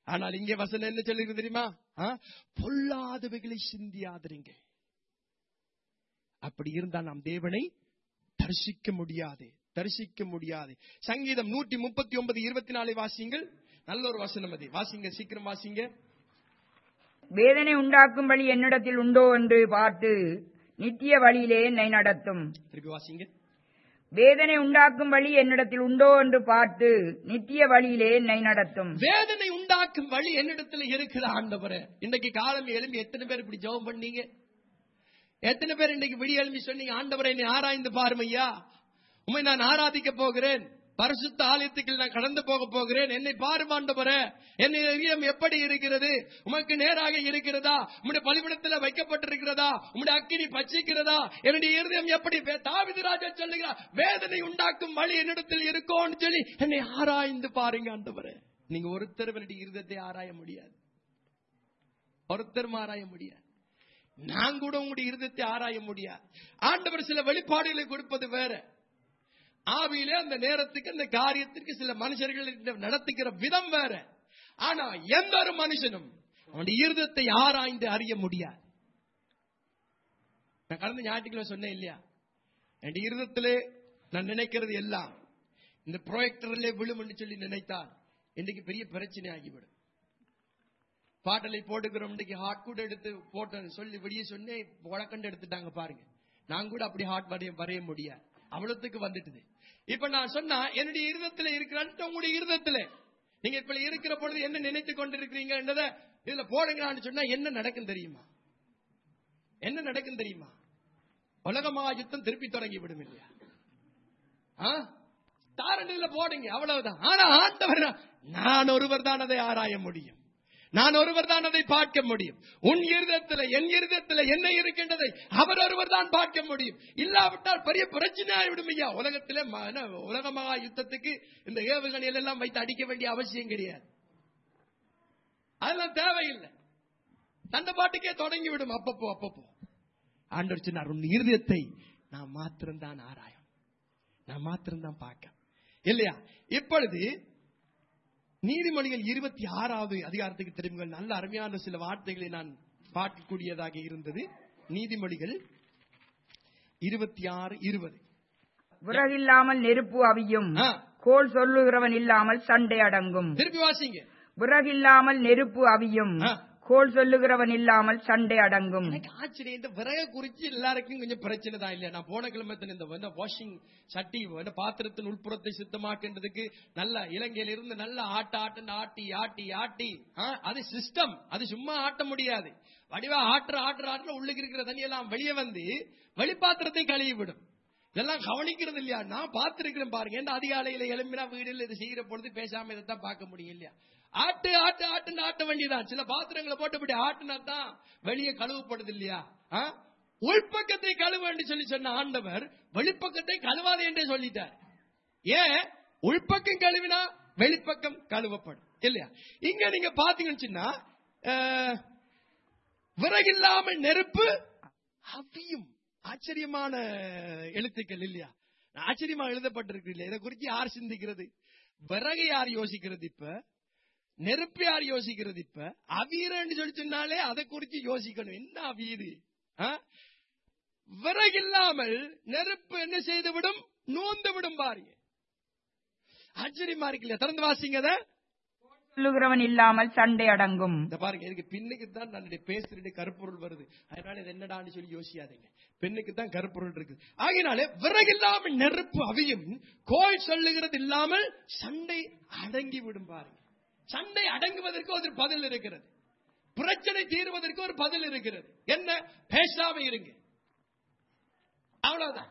ஆனால் இங்கே வசனம் என்ன சொல்லுகிறது தெரியுமா ஆ? பொல்லாதவைகளை சிந்தியாதிருங்க அப்படி இருந்தா நாம் தேவனை தரிசிக்க முடியாது தரிசிக்க முடியாது சங்கீதம் நூற்றி முப்பத்தி ஒன்பது இருபத்தி நாலு வாசிங்கள் நல்ல ஒரு வசனம் அது வாசிங்க சீக்கிரம் வாசிங்க வேதனை உண்டாக்கும் வழி என்னிடத்தில் உண்டோ என்று பார்த்து நித்திய வழியிலே என்னை நடத்தும் திருப்பி வாசிங்க வேதனை உண்டாக்கும் வழி என்னிடத்தில் உண்டோ என்று பார்த்து நித்திய வழியிலே என்னை நடத்தும் வேதனை உண்டாக்கும் வழி என்னிடத்துல இருக்குது ஆண்டவரே இன்னைக்கு காலம் எழும்பி எத்தனை பேர் இப்படி ஜெபம் பண்ணீங்க எத்தனை பேர் இன்னைக்கு விடி எழும்பி சொன்னீங்க ஆண்டவரை என்னை ஆராய்ந்து பாருமையா உண்மை நான் ஆராதிக்க போகிறேன் பரிசுத்த ஆலயத்துக்கு நான் கடந்து போக போகிறேன் என்னை பாரும் ஆண்டவரே என் இதயம் எப்படி இருக்கிறது உமக்கு நேராக இருக்கிறதா உம்முடைய பலிபடத்தில் வைக்கப்பட்டிருக்கிறதா உம்முடைய அக்கினி பச்சிக்கிறதா என்னுடைய இருதயம் எப்படி வே- தாவீது ராஜா சொல்லுகிறார் வேதனை உண்டாக்கும் வழி என்னிடத்தில் இருக்கோன்னு சொல்லி என்னை ஆராய்ந்து பாருங்க ஆண்டவரே நீங்க ஒருத்தர் என்னுடைய இருதயத்தை ஆராய முடியாது ஒருத்தரும் ஆராய முடியாது நான் கூட உங்களுடைய இருதயத்தை ஆராய முடியாது ஆண்டவர் சில வெளிப்பாடுகளை கொடுப்பது வேற ஆவியிலே அந்த நேரத்துக்கு அந்த காரியத்திற்கு சில மனுஷர்கள் இந்த நடத்துகிற விதம் வேற ஆனா எந்த ஒரு மனுஷனும் அவனுடைய இருதயத்தை ஆராய்ந்து அறிய முடியாது நான் கடந்த ஞாயிற்றுக்கிழமை சொன்னேன் இல்லையா என் இருதயத்திலே நான் நினைக்கிறது எல்லாம் இந்த ப்ரொஜெக்டரிலே விழும் என்று சொல்லி நினைத்தால் இன்னைக்கு பெரிய பிரச்சனை ஆகிவிடும் பாட்டலை போட்டுக்கிறோம் இன்னைக்கு ஹாட் கூட எடுத்து போட்டேன் சொல்லி வெளியே சொன்னேன் உலக்கண்டு எடுத்துட்டாங்க பாருங்க நான் கூட அப்படி ஹாட் வரைய வரைய முடியாது அவ்வளவுக்கு வந்துட்டுது இப்ப நான் சொன்னா என்னுடைய இருதத்துல இருக்கிறான்ட்டு உங்களுடைய இருதத்துல நீங்க இப்ப இருக்கிற பொழுது என்ன நினைத்து கொண்டிருக்கிறீங்க என்னதை இதுல போடுங்கன்னு சொன்னா என்ன நடக்கும் தெரியுமா என்ன நடக்கும் தெரியுமா உலகமா யுத்தம் திருப்பி தொடங்கி விடும் இல்லையா ஆ? தாரண்டில போடுங்க அவ்வளவுதான் ஆனா ஆண்டவர் நான் ஒருவர் தான் அதை ஆராய முடியும் நான் ஒருவர் தான் அதை பார்க்க முடியும் உன் இருதயத்தில் என் இருதயத்தில் என்ன இருக்கின்றதை அவர் ஒருவர் தான் பார்க்க முடியும் இல்லாவிட்டால் பெரிய பிரச்சனை ஆகிவிடும் ஐயா உலகத்திலே ம- என்ன, உலக மகா யுத்தத்துக்கு இந்த ஏவுகணைகள் எல்லாம் வைத்து அடிக்க வேண்டிய அவசியம் கிடையாது அதெல்லாம் தேவையில்லை தந்த பாட்டுக்கே தொடங்கி விடும் அப்பப்போ அப்பப்போ ஆண்டவர் சொன்னார் உன் இருதயத்தை நான் மாத்திரம்தான் ஆராயம் நான் மாத்திரம்தான் பார்க்க இல்லையா இப்பொழுது நீதிமொழிகள் இருபத்தி ஆறாவது அதிகாரத்துக்கு திரும்புங்கள் நல்ல அருமையான சில வார்த்தைகளை நான் பார்க்கக்கூடியதாக இருந்தது நீதிமொழிகள் இருபத்தி ஆறு இருபது விறகில்லாமல் நெருப்பு அவியும் ஆ, கோல் சொல்லுகிறவன் இல்லாமல் சண்டை அடங்கும் திருப்பி வாசிங்க விறகில்லாமல் நெருப்பு அவியும் ஆ. கோல் சொல்லுகிறவன் இல்லாமல் சண்டை அடங்கும் எனக்கு ஆச்சரியம் இந்த விறக குறிச்சு எல்லாருக்கும் கொஞ்சம் பிரச்சனை தான் இல்லையா நான் போன கிழமத்தின் இந்த வாஷிங் சட்டி இந்த பாத்திரத்தின் உள்புறத்தை சுத்தமாக்குன்றதுக்கு நல்ல இலங்கையில இருந்து நல்ல ஆட்ட ஆட்டு ஆட்டி ஆட்டி ஆட்டி ஆ, அது சிஸ்டம் அது சும்மா ஆட்ட முடியாது வடிவா ஆட்டுற ஆட்டுற ஆட்டுற உள்ளுக்கு இருக்கிற தண்ணி எல்லாம் வெளியே வந்து வெளிப்பாத்திரத்தை கழுவி விடும் இதெல்லாம் கவனிக்கிறது இல்லையா நான் பார்த்திருக்கிறேன் பாருங்க ஏன்னா அதிகாலையில எழும்பினா வீடுல இது செய்யற பொழுது பேசாம இதைத்தான் பார்க்க முடியும் இல்லையா ஆட்டு ஆட்டு ஆட்டுன்னு ஆட்ட வேண்டியதான் சில பாத்திரங்களை போட்டுப்படி ஆட்டுனா தான் வெளியே கழுவப்படுது இல்லையா ஆ? உள்பக்கத்தை கழுவ சொல்லி சொன்ன ஆண்டவர் வெளிப்பக்கத்தை கழுவாதே என்றே சொல்லிட்டார் ஏன் உள்பக்கம் கழுவினா வெளிப்பக்கம் கழுவப்படும் இல்லையா இங்க நீங்க பாத்தீங்கன்னு சொன்னா, அஹ், விறகில்லாமல் நெருப்பு அவியும் ஆச்சரியமான எழுத்துக்கள் இல்லையா ஆச்சரியமா எழுதப்பட்டிருக்கு இல்லையா இதை குறித்து யார் சிந்திக்கிறது விறகு யார் யோசிக்கிறது இப்ப நெருப்பு யார் யோசிக்கிறது இப்ப அவீரன்னு சொல்லி சொன்னாலே அதை குறித்து யோசிக்கணும் என்ன அவீரு ஆ? விறகில்லாமல் நெருப்பு என்ன செய்து விடும் நோந்து விடும் பாருங்க ஆச்சரியமா இருக்கு இல்லையா திறந்து வாசிங்க அதை சொல்லுகிறவன் இல்லாமல் சண்டை அடங்கும் இந்த பாருங்க இதுக்கு பின்னுக்கு தான் நான் பேசுறது கருப்பொருள் வருது அதனால இது என்னடான்னு சொல்லி யோசியாதீங்க பெண்ணுக்கு தான் கருப்பொருள் இருக்கு ஆகையினாலே விறகில்லாமல் நெருப்பு அவியும் கோல் சொல்லுகிறது இல்லாமல் சண்டை அடங்கி விடும் பாருங்க சண்டை அடங்குவதற்கு ஒரு பதில் இருக்கிறது பிரச்சனை தீர்வதற்கு ஒரு பதில் இருக்கிறது என்ன பேசாம இருங்க அவ்வளவுதான்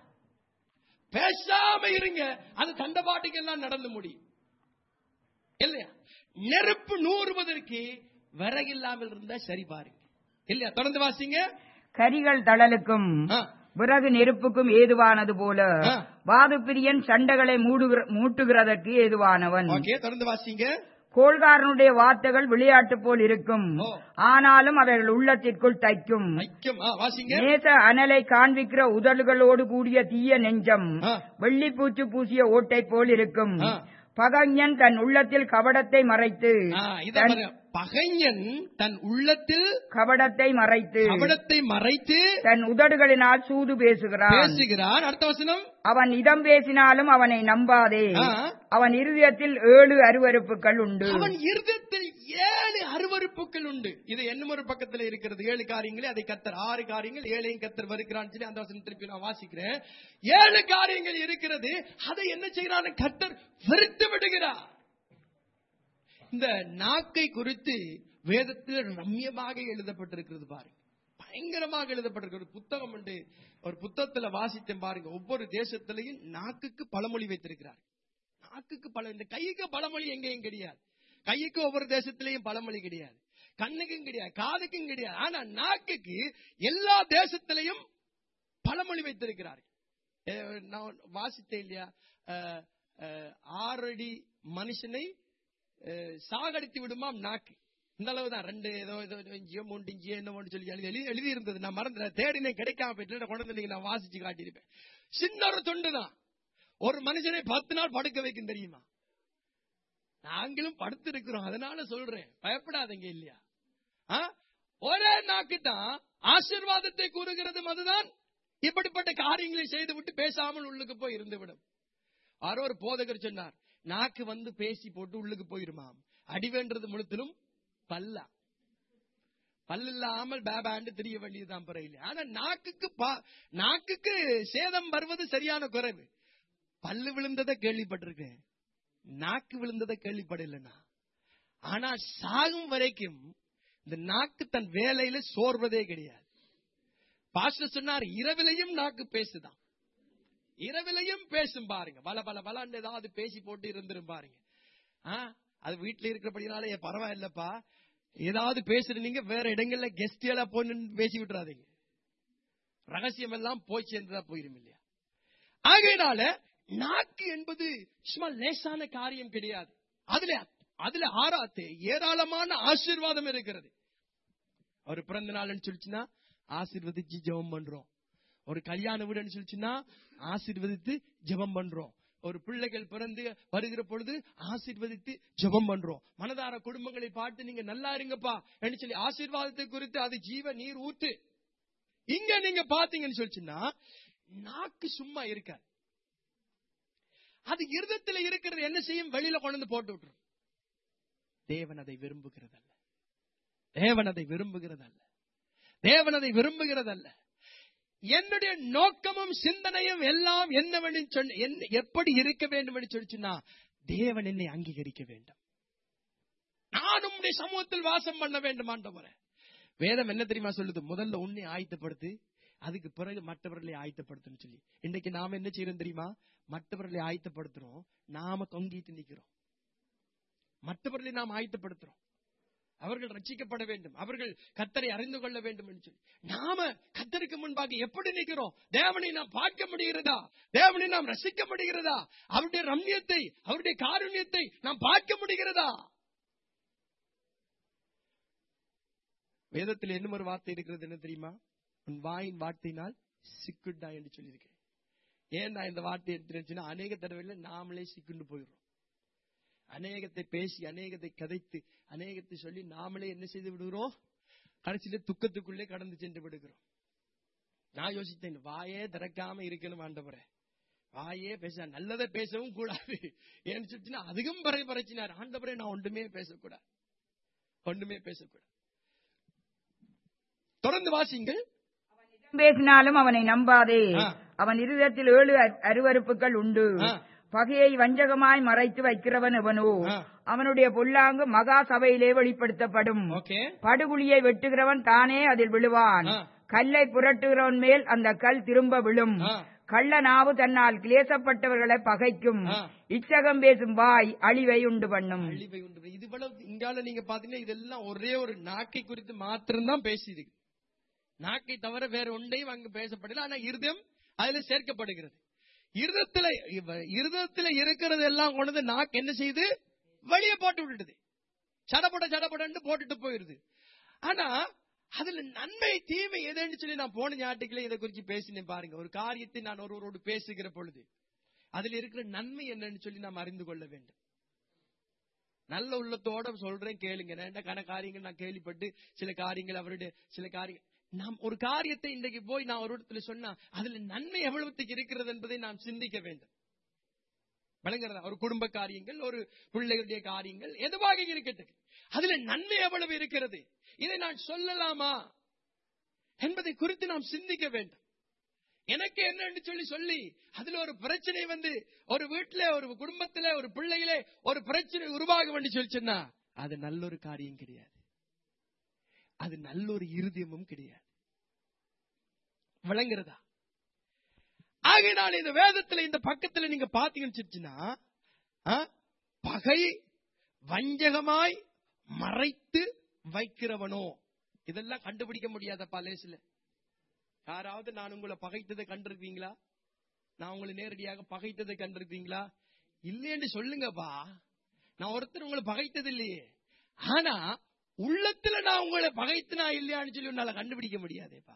பேசாம இருங்க அது தண்டபாட்டுக்கு எல்லாம் நடந்து முடியும் இல்லையா நெருப்பு நூறுவதற்கு விறகில்லாமல் இருந்தா சரி பாருங்க இல்லையா தொடர்ந்து வாசிங்க கரிகள் தழலுக்கும் ஆ, விறகு நெருப்புக்கும் ஏதுவானது போல ஆ. வாதுப்பிரியன் சண்டைகளை மூடுகிற- மூட்டுகிறதற்கு ஏதுவானவன் ஓகே தொடர்ந்து வாசிங்க கோள்காரனுடைய வார்த்தைகள் விளையாட்டு போல் இருக்கும் ஓ. ஆனாலும் அவைகள் உள்ளத்திற்குள் தைக்கும் ஐக்கியம் ஆ, வாசிங்க நேச அனலை காண்பிக்கிற உதடுகளோடு கூடிய தீய நெஞ்சம் ஆ. வெள்ளிப்பூச்சு பூசிய ஓட்டை போல் இருக்கும் ஆ. பகைஞன் தன் உள்ளத்தில் கபடத்தை மறைத்து ஆ, இத தன் பாருங்க. பகைஞன் தன் உள்ளத்தில் கபடத்தை மறைத்து கபடத்தை மறைத்து தன் உதடுகளினால் சூது பேசுகிறான் பேசுகிறான் அடுத்த வசனம் அவன் இதம் பேசினாலும் அவனை நம்பாதே ஆ. அவன் இருதயத்தில் ஏழு அருவருப்புகள் உண்டு அவன் இருதயத்தில் ஏழு அருவருப்புகள் உண்டு இது என்ன ஒரு பக்கத்துல இருக்கிறது ஏழு காரியங்களே அதை கத்தர் ஆறு காரியங்கள் ஏழையும் கத்தர் வருகிறான் சொல்லி அந்த வசனம் திருப்பி நான் வாசிக்கிறேன் ஏழு காரியங்கள் இருக்கிறது அதை என்ன செய்கிறான் கத்தர் வெறுத்து விடுகிறார் இந்த நாக்கை குறித்து வேதத்தில் ரம்யமாக எழுதப்பட்டிருக்கிறது பாருங்க பயங்கரமாக எழுதப்பட்டிருக்கிறது புத்தகம் உண்டு ஒரு புத்தகத்துல வாசித்தேன் பாருங்க ஒவ்வொரு தேசத்திலையும் நாக்குக்கு பழமொழி வைத்திருக்கிறார் நாக்குக்கு பல இந்த கைக்கு பழமொழி எங்கேயும் கிடையாது கைக்கு ஒவ்வொரு தேசத்திலையும் பழமொழி கிடையாது கண்ணுக்கும் கிடையாது காதுக்கும் கிடையாது ஆனா நாக்குக்கு எல்லா தேசத்திலையும் பழமொழி வைத்திருக்கிறார்கள் அஹ் நான் வாசித்தேன் இல்லையா அஹ், அஹ், ஆறடி மனுஷனை அஹ், சாகடித்து விடுமாம் நாக்கு இந்த அளவு தான் ரெண்டு ஏதோ ஏதோ இஞ்சியோ மூன்று இஞ்சியோ என்ன சொல்லி எழுதி எழுதி எழுதி இருந்தது நான் மறந்துட்டேன் தேடினேன் கிடைக்காம போயிட்டு நான் கொண்டு வந்து நீங்க நான் வாசிச்சு காட்டியிருப்பேன் சின்ன ஒரு தொண்டு தான் ஒரு மனுஷனை பத்து நாள் படுக்க வைக்கும் தெரியுமா நாங்களும் படுத்து இருக்கிறோம் அதனால சொல்றேன் பயப்படாதீங்க இல்லையா ஆ? ஒரே நாக்கு தான் ஆசீர்வாதத்தை கூறுகிறதும் அதுதான் இப்படிப்பட்ட காரியங்களை செய்து விட்டு பேசாமல் உள்ளுக்கு போய் இருந்து விடும் யாரோ ஒரு போதகர் சொன்னார் நாக்கு வந்து பேசி போட்டு உள்ளுக்கு போயிருமாம் அடிவேன்றது முழுத்திலும் பல்லா பல்லு இல்லாமல் பேபாண்டு தெரிய வேண்டியதுதான் பிறகு ஆனா நாக்குக்கு பா- நாக்குக்கு சேதம் வருவது சரியான குறைவு பல்லு விழுந்ததை கேள்விப்பட்டிருக்கேன் நாக்கு விழுந்ததை கேள்விப்படலனா ஆனா சாகும் வரைக்கும் இந்த நாக்கு தன் வேலையில சோர்வதே கிடையாது பாஸ்டர் சொன்னார் இரவிலையும் நாக்கு பேசுதான் இரவிலையும் பேசும் பாருங்க பல பல பல ஏதாவது பேசி போட்டு இருந்துரும் பாருங்க ஆ, அது வீட்டுல இருக்கிறபடினால ஏன் பரவாயில்லப்பா ஏதாவது பேசுறீங்க வேற இடங்கள்ல கெஸ்ட் எல்லாம் போய் நின்னு பேசி விட்டுறாதீங்க ரகசியம் எல்லாம் போய் சேர்ந்ததா போயிரும் இல்லையா ஆகையினால நாக்கு என்பது சும்மா லேசான காரியம் கிடையாது அதுல அதுல ஆறாத்து ஏராளமான ஆசீர்வாதம் இருக்கிறது ஒரு பிறந்த நாள்னு சொல்லிச்சுன்னா ஆசீர்வதிச்சு ஜெபம் பண்றோம் ஒரு கல்யாண வீடுன்னு சொல்லிச்சுன்னா ஆசீர்வதித்து ஜெபம் பண்றோம் ஒரு பிள்ளைகள் பிறந்து வருகிற பொழுது ஆசீர்வதித்து ஜெபம் பண்றோம் மனதார குடும்பங்களை பார்த்து நீங்க நல்லா இருங்கப்பா என்று சொல்லி ஆசீர்வாதத்தை குறித்து அது ஜீவ நீர் ஊத்து இங்க நீங்க பாத்தீங்கன்னு சொல்லிச்சுன்னா நாக்கு சும்மா இருக்காது அது இருதத்துல இருக்கிறது என்ன செய்யும் வெளியில கொண்டு வந்து போட்டு விட்டுரும் தேவன் அதை விரும்புகிறதல்ல தேவன் அதை விரும்புகிறதல்ல தேவன் அதை விரும்புகிறதல்ல என்னுடைய நோக்கமும் சிந்தனையும் எல்லாம் என்னவென்று சொன்ன என்ன- எப்படி இருக்க வேண்டும் என்று சொல்லிச்சுன்னா தேவன் என்னை அங்கீகரிக்க வேண்டும் நான் உம்முடைய சமூகத்தில் வாசம் பண்ண வேண்டும் ஆண்டவரே வேதம் என்ன தெரியுமா சொல்லுது முதல்ல உன்னை ஆயத்தப்படுத்து அதுக்கு பிறகு மற்றவர்களை ஆயத்தப்படுத்துன்னு சொல்லி இன்னைக்கு நாம என்ன செய்யறோம் தெரியுமா மற்றவர்களை ஆயத்தப்படுத்துறோம் நாம தொங்கிட்டு நிக்கிறோம் மற்றவர்களை நாம் ஆயத்தப்படுத்துறோம் அவர்கள் ரட்சிக்கப்பட வேண்டும் அவர்கள் கத்தரை அறிந்து கொள்ள வேண்டும் என்று சொல்லி நாம கத்தருக்கு முன்பாக எப்படி நிற்கிறோம் தேவனை நாம் பார்க்க முடிகிறதா தேவனை நாம் ரசிக்க முடிகிறதா அவருடைய ரம்யத்தை அவருடைய காருண்யத்தை நாம் பார்க்க முடிகிறதா வேதத்தில் என்ன ஒரு வார்த்தை இருக்கிறது என்ன தெரியுமா உன் வாயின் வார்த்தையினால் சிக்குண்டா என்று சொல்லியிருக்கேன் ஏன் நான் இந்த வார்த்தை எடுத்துருச்சுன்னா அநேக தடவைல நாமளே சிக்குண்டு போயிடுறோம் அநேகத்தை பேசி அநேகத்தை கதைத்து அநேகத்தை சொல்லி நாமளே என்ன செய்து விடுகிறோம் கடைசியில துக்கத்துக்குள்ளே கடந்து சென்று விடுகிறோம் நான் யோசித்தேன் வாயே திறக்காம இருக்கணும் ஆண்டவரே வாயே பேச நல்லதை பேசவும் கூடாது ஏன்னு சொல்லிச்சுன்னா அதுக்கும் பறை பறைச்சினார் ஆண்டவரே நான் ஒன்றுமே பேசக்கூடாது ஒன்றுமே பேசக்கூடாது தொடர்ந்து வாசிங்கள் பேசினாலும் அவனை நம்பாதே ஆ. அவன் இருதயத்தில் ஏழு அரு- அருவருப்புகள் உண்டு ஆ. பகையை வஞ்சகமாய் மறைத்து வைக்கிறவன் எவனோ ஆ. அவனுடைய பொல்லாங்கு மகா சபையிலே வெளிப்படுத்தப்படும் ஓகே படுகுழியை வெட்டுகிறவன் தானே அதில் விழுவான் ஆ. கல்லை புரட்டுகிறவன் மேல் அந்த கல் திரும்ப விழும் ஆ. கள்ள நாவு தன்னால் கிளேசப்பட்டவர்களை பகைக்கும் ஆ. இச்சகம் பேசும் வாய் அழிவை உண்டு பண்ணும் அழிவை உண்டு இது இவ்வளவு இங்கால நீங்க பாத்தீங்கன்னா இதெல்லாம் ஒரே ஒரு நாக்கை குறித்து மாத்திரம்தான் பேசியது நாக்கை தவிர வேற ஒன்றையும் அங்கு பேசப்படல ஆனா இருதயம் அதுல சேர்க்கப்படுகிறது இருதத்துல இவ- இருதயத்துல இருக்கிறது எல்லாம் கொண்டு வந்து நாக்கு என்ன செய்யுது வெளியே போட்டு விட்டுடுது சடபட சடபடன்னு போட்டுட்டு போயிருது ஆனா அதுல நன்மை தீமை எதுன்னு சொல்லி நான் போன ஞாயிற்றுக்கிழமை இதை குறித்து பேசினேன் பாருங்க ஒரு காரியத்தை நான் ஒருவரோடு பேசுகிற பொழுது அதுல இருக்கிற நன்மை என்னன்னு சொல்லி நாம் அறிந்து கொள்ள வேண்டும் நல்ல உள்ளத்தோட சொல்றேன் கேளுங்க நான் என்ன கன காரியங்கள் நான் கேள்விப்பட்டு சில காரியங்கள் அவருடைய சில காரியங்கள் நாம் ஒரு காரியத்தை இன்றைக்கு போய் நான் ஒரு இடத்துல சொன்னா அதுல நன்மை எவ்வளவுத்துக்கு இருக்கிறது என்பதை நாம் சிந்திக்க வேண்டும் விளங்குறதா ஒரு குடும்ப காரியங்கள் ஒரு பிள்ளைகளுடைய காரியங்கள் எதுவாக இருக்கட்டும் அதுல நன்மை எவ்வளவு இருக்கிறது இதை நான் சொல்லலாமா என்பதை குறித்து நாம் சிந்திக்க வேண்டும் எனக்கு என்னன்னு சொல்லி சொல்லி அதுல ஒரு பிரச்சனை வந்து ஒரு வீட்டுல ஒரு குடும்பத்துல ஒரு பிள்ளையிலே ஒரு பிரச்சனை உருவாக வேண்டி சொல்லிச்சுன்னா அது நல்ல ஒரு காரியம் கிடையாது அது நல்ல ஒரு இருதயமும் கிடையாது விளங்குறதா ஆகையினால் இந்த வேதத்துல இந்த பக்கத்துல நீங்க பாத்தீங்கன்னு ஆ, பகை வஞ்சகமாய் மறைத்து வைக்கிறவனோ இதெல்லாம் கண்டுபிடிக்க முடியாதப்பா லேசில யாராவது நான் உங்களை பகைத்ததை கண்டிருக்கீங்களா நான் உங்களை நேரடியாக பகைத்ததை கண்டிருக்கீங்களா இல்லையென்று சொல்லுங்கப்பா நான் ஒருத்தர் உங்களை பகைத்தது இல்லையே ஆனா உள்ளத்துல நான் உங்களை பகைத்துனா இல்லையான்னு சொல்லி உன்னால கண்டுபிடிக்க முடியாதேப்பா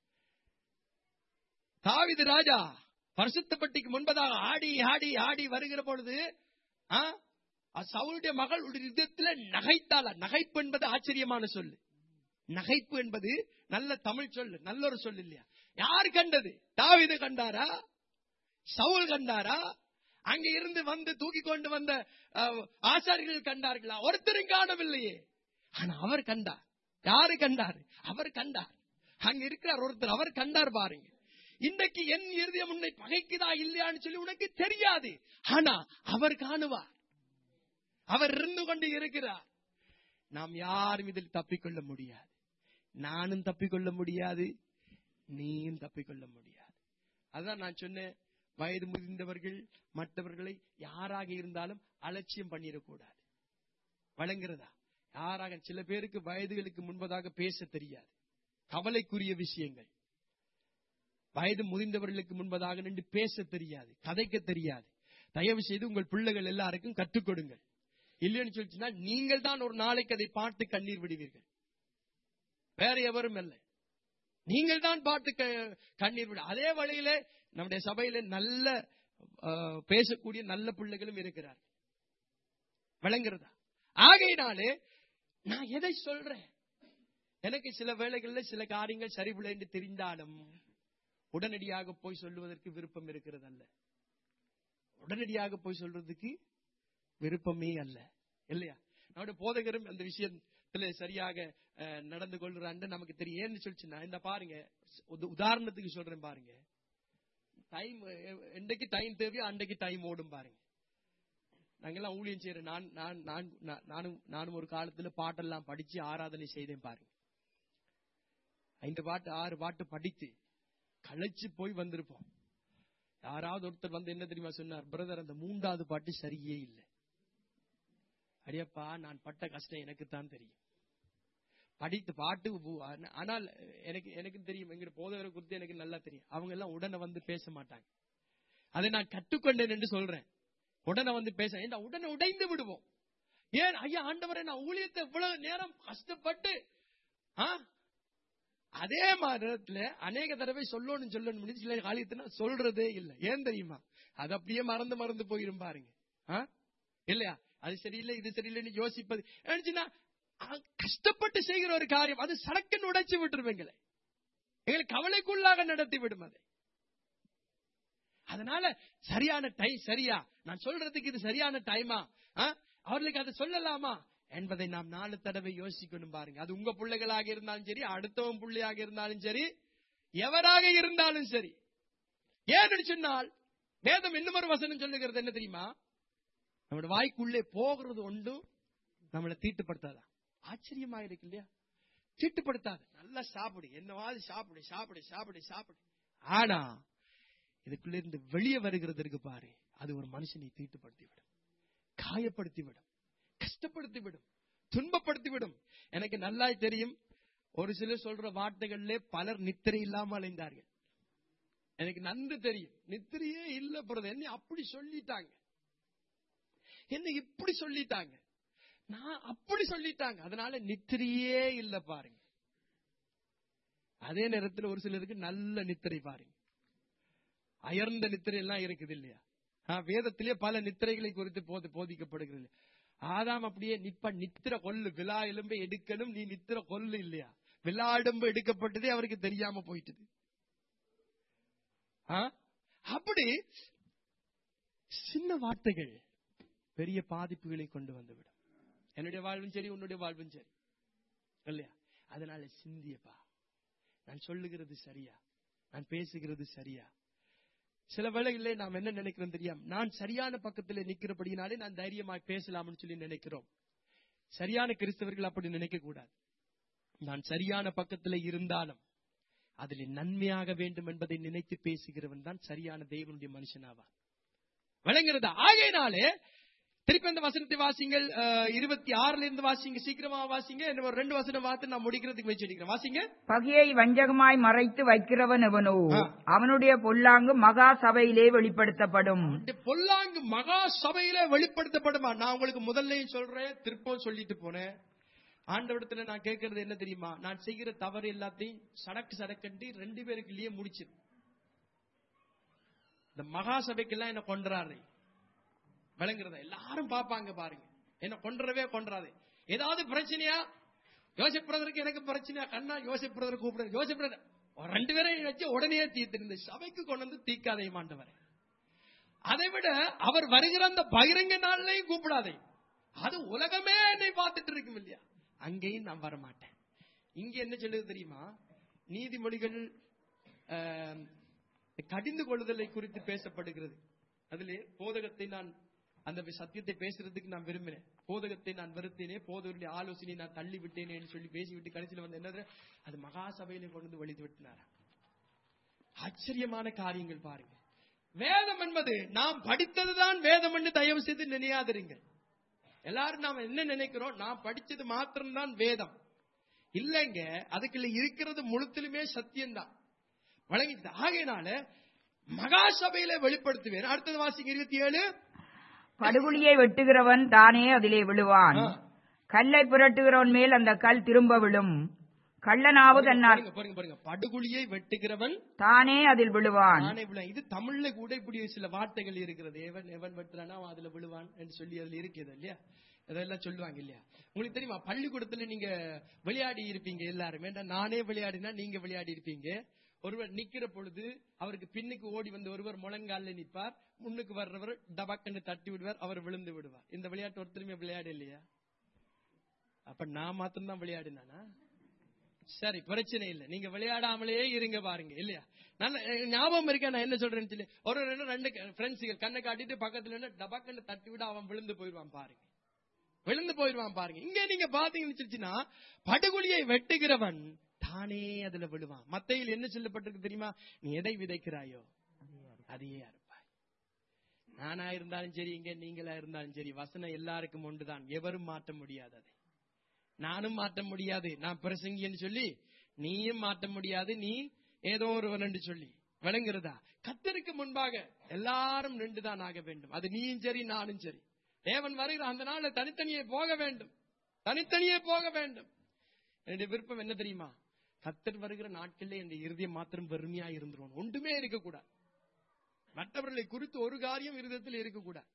தாவிது ராஜா பரிசுத்தப்பட்டிக்கு முன்பதாக ஆடி ஆடி ஆடி வருகிற பொழுது ஆ, சவுளுடைய மகள் யுத்தத்துல நகைத்தாள நகைப்பு என்பது ஆச்சரியமான சொல்லு நகைப்பு என்பது நல்ல தமிழ் சொல்லு நல்ல ஒரு சொல்லு இல்லையா யார் கண்டது தாவிது கண்டாரா சவுல் கண்டாரா அங்க இருந்து வந்து தூக்கி கொண்டு வந்த அஹ், ஆசாரிகள் கண்டார்களா ஒருத்தரும் காணவில்லையே ஆனா அவர் கண்டார் யாரு கண்டார் அவர் கண்டார் அங்க இருக்கிறார் ஒருத்தர் அவர் கண்டார் பாருங்க இன்றைக்கு என் இருதயம் உன்னை பகைக்குதா இல்லையான்னு சொல்லி உனக்கு தெரியாது ஆனா அவர் காணுவார் அவர் இருந்து கொண்டு இருக்கிறார் நாம் யாரும் இதில் தப்பிக்கொள்ள முடியாது நானும் தப்பிக்கொள்ள முடியாது நீயும் தப்பிக்கொள்ள முடியாது அதான் நான் சொன்னேன் வயது முதிர்ந்தவர்கள் மற்றவர்களை யாராக இருந்தாலும் அலட்சியம் பண்ணிடக்கூடாது வழங்குறதா யாராக சில பேருக்கு வயதுகளுக்கு முன்பதாக பேச தெரியாது கவலைக்குரிய விஷயங்கள் வயது முதிர்ந்தவர்களுக்கு முன்பதாக நின்று பேச தெரியாது கதைக்க தெரியாது தயவு செய்து உங்கள் பிள்ளைகள் எல்லாருக்கும் கற்றுக் கொடுங்கள் இல்லைன்னு சொல்லிச்சுன்னா நீங்கள் தான் ஒரு நாளைக்கு அதை பார்த்து கண்ணீர் விடுவீர்கள் வேற எவரும் இல்லை நீங்கள் தான் பார்த்து க- கண்ணீர் விட அதே வழியில நம்முடைய சபையில நல்ல அஹ், பேசக்கூடிய நல்ல பிள்ளைகளும் இருக்கிறார் விளங்குறதா ஆகையினாலே நான் எதை சொல்றேன் எனக்கு சில வேளைகள்ல சில காரியங்கள் சரிவில்லை என்று தெரிந்தாலும் உடனடியாக போய் சொல்லுவதற்கு விருப்பம் இருக்கிறது அல்ல உடனடியாக போய் சொல்றதுக்கு விருப்பமே அல்ல இல்லையா நம்முடைய போதகரும் அந்த விஷயத்துல சரியாக அஹ், நடந்து கொள்றான்னு நமக்கு தெரியும் ஏன்னு சொல்லிச்சுன்னா இந்த பாருங்க உத- உதாரணத்துக்கு சொல்றேன் பாருங்க டைம் என்றைக்கு டைம் தேவையோ அன்றைக்கு டைம் ஓடும் பாருங்க நாங்கெல்லாம் ஊழியம் செய்யறோம் நான் நான் நான் நான்- நானும் நானும் ஒரு காலத்துல பாட்டெல்லாம் படிச்சு ஆராதனை செய்தேன் பாருங்க ஐந்து பாட்டு ஆறு பாட்டு படித்து களைச்சு போய் வந்திருப்போம் யாராவது ஒருத்தர் வந்து என்ன தெரியுமா சொன்னார் பிரதர் அந்த மூன்றாவது பாட்டு சரியே இல்லை அடியப்பா நான் பட்ட கஷ்டம் எனக்கு தான் தெரியும் படித்து பாட்டு உ- ஆனா- ஆனால் எனக்கு எனக்கு தெரியும் எங்க போதவரை குறித்து எனக்கு நல்லா தெரியும் அவங்க எல்லாம் உடனே வந்து பேச மாட்டாங்க அதை நான் கற்றுக்கொண்டேன் என்று சொல்றேன் உடனே வந்து பேச ஏண்டா உடனே உடைந்து விடுவோம் ஏன் ஐயா ஆண்டவரை நான் ஊழியத்தை இவ்வளவு நேரம் கஷ்டப்பட்டு ஆ? அதே நேரத்துல அநேக தடவை சொல்லணும் சொல்லணும் சில காரியத்தினா சொல்றதே இல்லை ஏன் தெரியுமா அது அப்படியே மறந்து மறந்து போயிரும் பாருங்க ஆ? இல்லையா அது சரியில்லை இது சரியில்லைன்னு யோசிப்பது ஏன்னுச்சுன்னா, அ- கஷ்டப்பட்டு செய்கிற ஒரு காரியம் அது சடக்குன்னு உடைச்சு விட்டுரும் எங்களை எங்களை கவலைக்குள்ளாக நடத்தி விடும் அதை அதனால சரியான டைம் சரியா நான் சொல்றதுக்கு இது சரியான டைமா ஆ? அவர்களுக்கு அதை சொல்லலாமா என்பதை நாம் நாலு தடவை யோசிக்கணும் பாருங்க அது உங்க பிள்ளைகளாக இருந்தாலும் சரி அடுத்தவன் பிள்ளையாக இருந்தாலும் சரி எவராக இருந்தாலும் சரி ஏன்னு சொன்னால் வேதம் இன்னும் ஒரு வசனம் சொல்லுகிறது என்ன தெரியுமா நம்மளோட வாய்க்குள்ளே போகிறது ஒன்றும் நம்மளை தீட்டுப்படுத்தாதா ஆச்சரியமா இருக்கு இல்லையா தீட்டுப்படுத்தாது நல்லா சாப்பிடு என்னவாது சாப்பிடு சாப்பிடு சாப்பிடு சாப்பிடு ஆனா இதுக்குள்ள இருந்து வெளியே வருகிறது இருக்கு பாரு அது ஒரு மனுஷனை தீட்டுப்படுத்தி விடும் காயப்படுத்தி விடும் கஷ்டப்படுத்தி விடும் துன்பப்படுத்தி விடும் எனக்கு நல்லா தெரியும் ஒரு சிலர் சொல்ற வார்த்தைகளிலே பலர் நித்திரை இல்லாம அலைந்தார்கள் எனக்கு நன்கு தெரியும் நித்திரையே இல்ல பிரதர் என்ன அப்படி சொல்லிட்டாங்க என்ன இப்படி சொல்லிட்டாங்க நான் அப்படி சொல்லிட்டாங்க அதனால நித்திரையே இல்ல பாருங்க அதே நேரத்தில் ஒரு சிலருக்கு நல்ல நித்திரை பாருங்க அயர்ந்த நித்திரை எல்லாம் இருக்குது இல்லையா ஆ, வேதத்திலே பல நித்திரைகளை குறித்து போதி போதிக்கப்படுகிறது ஆதாம் அப்படியே நிப்ப நித்திர கொல்லு விழா எலும்பை எடுக்கணும் நீ நித்திர கொல்லு இல்லையா விழா எலும்பு எடுக்கப்பட்டதே அவருக்கு தெரியாம போயிட்டது ஆ? அப்படி சின்ன வார்த்தைகள் பெரிய பாதிப்புகளை கொண்டு வந்துவிடும் என்னுடைய வாழ்வும் சரி உன்னுடைய வாழ்வும் சரி இல்லையா அதனால சிந்தியப்பா நான் சொல்லுகிறது சரியா நான் பேசுகிறது சரியா சில வேளைகளிலே நாம் என்ன நினைக்கிறோம் தெரியாம நான் சரியான பக்கத்துல நிக்கிறபடினாலே நான் தைரியமாய் பேசலாம்னு சொல்லி நினைக்கிறோம் சரியான கிறிஸ்தவர்கள் அப்படி நினைக்க கூடாது நான் சரியான பக்கத்துல இருந்தாலும் அதில் நன்மையாக வேண்டும் என்பதை நினைத்து பேசுகிறவன் தான் சரியான தேவனுடைய மனுஷனாவான் விளங்குறதா ஆகையினாலே திருப்பி அந்த வசனத்தை வாசிங்கள் அஹ், இருபத்தி ஆறுல இருந்து வாசிங்க சீக்கிரமா வாசிங்க இன்னும் ஒரு ரெண்டு வசனம் பார்த்து நான் முடிக்கிறதுக்கு வச்சிருக்கிறேன் வாசிங்க பகையை வஞ்சகமாய் மறைத்து வைக்கிறவன் எவனோ ஆ. அவனுடைய பொல்லாங்கு மகா சபையிலே வெளிப்படுத்தப்படும் இந்த பொல்லாங்கு மகா சபையில வெளிப்படுத்தப்படுமா நான் உங்களுக்கு முதல்லையும் சொல்றேன் திருப்பவும் சொல்லிட்டு போனேன் ஆண்டவடத்துல நான் கேட்கறது என்ன தெரியுமா நான் செய்கிற தவறு எல்லாத்தையும் சடக்கு சடக்கண்டி ரெண்டு பேருக்குள்ளேயே முடிச்சு இந்த மகா சபைக்கெல்லாம் என்ன கொன்றாரு விளங்குறதா எல்லாரும் பாப்பாங்க பாருங்க என்ன கொன்றவே கொன்றாது ஏதாவது பிரச்சனையா யோசிப் பிரதருக்கு எனக்கு பிரச்சனையா கண்ணா யோசிப் பிரதர் கூப்பிடுற யோசிப் பிரதர் ரெண்டு பேரையும் வச்சு உடனே தீர்த்து இந்த சபைக்கு கொண்டு வந்து தீக்காதே மாண்டவரை அதை விட அவர் வருகிற அந்த பகிரங்க நாள்லையும் கூப்பிடாதே அது உலகமே என்னை பார்த்துட்டு இருக்கும் இல்லையா அங்கேயும் நான் வரமாட்டேன் இங்க என்ன சொல்லுது தெரியுமா நீதிமொழிகள் ஆம், கடிந்து கொள்ளுதலை குறித்து பேசப்படுகிறது அதிலே போதகத்தை நான் அந்த சத்தியத்தை பேசுறதுக்கு நான் விரும்பினேன் போதகத்தை நான் வெறுத்தேனே போதகருடைய ஆலோசனை நான் தள்ளி விட்டேனேன்னு சொல்லி பேசிவிட்டு கடைசியில் வந்து என்னது அது மகா சபையில கொண்டு வந்து வழித்து விட்டினாரா ஆச்சரியமான காரியங்கள் பாருங்க வேதம் என்பது நாம் படித்ததுதான் வேதம் என்று தயவு செய்து நினையாதிருங்கள் எல்லாரும் நாம என்ன நினைக்கிறோம் நான் படிச்சது மாத்திரம்தான் வேதம் இல்லைங்க அதுக்குள்ள இருக்கிறது முழுத்திலுமே சத்தியம்தான் வழங்கிச்சு ஆகையினால மகா சபையில வெளிப்படுத்துவேன் அடுத்தது வாசிங்க இருபத்தி ஏழு படுகுழியை வெட்டுகிறவன் தானே அதிலே விழுவான் ஆ. கல்லை புரட்டுகிறவன் மேல் அந்த கல் திரும்ப விழும் கள்ளனாவு தன்னால் பாருங்க பாருங்க பாருங்க படுகுழியை வெட்டுகிறவன் தானே அதில் விழுவான் நானே விழுவான் இது தமிழ்ல கூட இப்படி சில வார்த்தைகள் இருக்கிறது எவன் எவன் வெட்டுறானா அவன் அதுல விழுவான் என்று சொல்லி அதுல இருக்குது இல்லையா அதெல்லாம் சொல்லுவாங்க இல்லையா உங்களுக்கு தெரியுமா பள்ளிக்கூடத்துல நீங்க விளையாடி இருப்பீங்க எல்லாரும் ஏன்டா நானே விளையாடினா நீங்க விளையாடி இருப்பீங்க ஒருவர் நிக்கிற பொழுது அவருக்கு பின்னுக்கு ஓடி வந்த ஒருவர் முழங்கால நிற்பார் முன்னுக்கு வர்றவர் டபக்குன்னு தட்டி விடுவார் அவர் விழுந்து விடுவார் இந்த விளையாட்டு ஒருத்தருமே விளையாட இல்லையா அப்ப நான் மாத்திரம் தான் விளையாடினானா சரி பிரச்சனை இல்லை நீங்க விளையாடாமலே இருங்க பாருங்க இல்லையா நல்ல எனக்கு ஞாபகம் இருக்கா நான் என்ன சொல்றேன்னு சொல்லி ஒரு ரெண்டு ரெண்டு ஃப்ரெண்ட்ஸுகள் கண்ணை காட்டிட்டு பக்கத்துல இருந்து டபக்குன்னு தட்டி விட அவன் விழுந்து போயிடுவான் பாருங்க விழுந்து போயிடுவான் பாருங்க இங்க நீங்க பாத்தீங்கன்னு சொல்லிச்சுன்னா படுகொலியை வெட்டுகிறவன் தானே அதுல விழுவான் மத்தையில் என்ன சொல்லப்பட்டிருக்கு தெரியுமா நீ எதை விதைக்கிறாயோ அதையே அறுப்பாய் நானா இருந்தாலும் சரி இங்க நீங்களா இருந்தாலும் சரி வசனம் எல்லாருக்கும் ஒன்றுதான் எவரும் மாற்ற முடியாது அதை நானும் மாற்ற முடியாது நான் பிரசங்கின்னு சொல்லி நீயும் மாற்ற முடியாது நீ ஏதோ ஒருவன் என்று சொல்லி விளங்குறதா கத்தருக்கு முன்பாக எல்லாரும் நின்றுதான் ஆக வேண்டும் அது நீயும் சரி நானும் சரி தேவன் வருகிற அந்த நாள்ல தனித்தனியே போக வேண்டும் தனித்தனியே போக வேண்டும் என்னுடைய விருப்பம் என்ன தெரியுமா கத்தர் வருகிற நாட்களில் என் இருதயம் மாத்திரம் வெறுமையா இருந்துரும் ஒன்றுமே இருக்கக்கூடாது மற்றவர்களை குறித்து ஒரு காரியம் இருதயத்தில் இருக்கக்கூடாது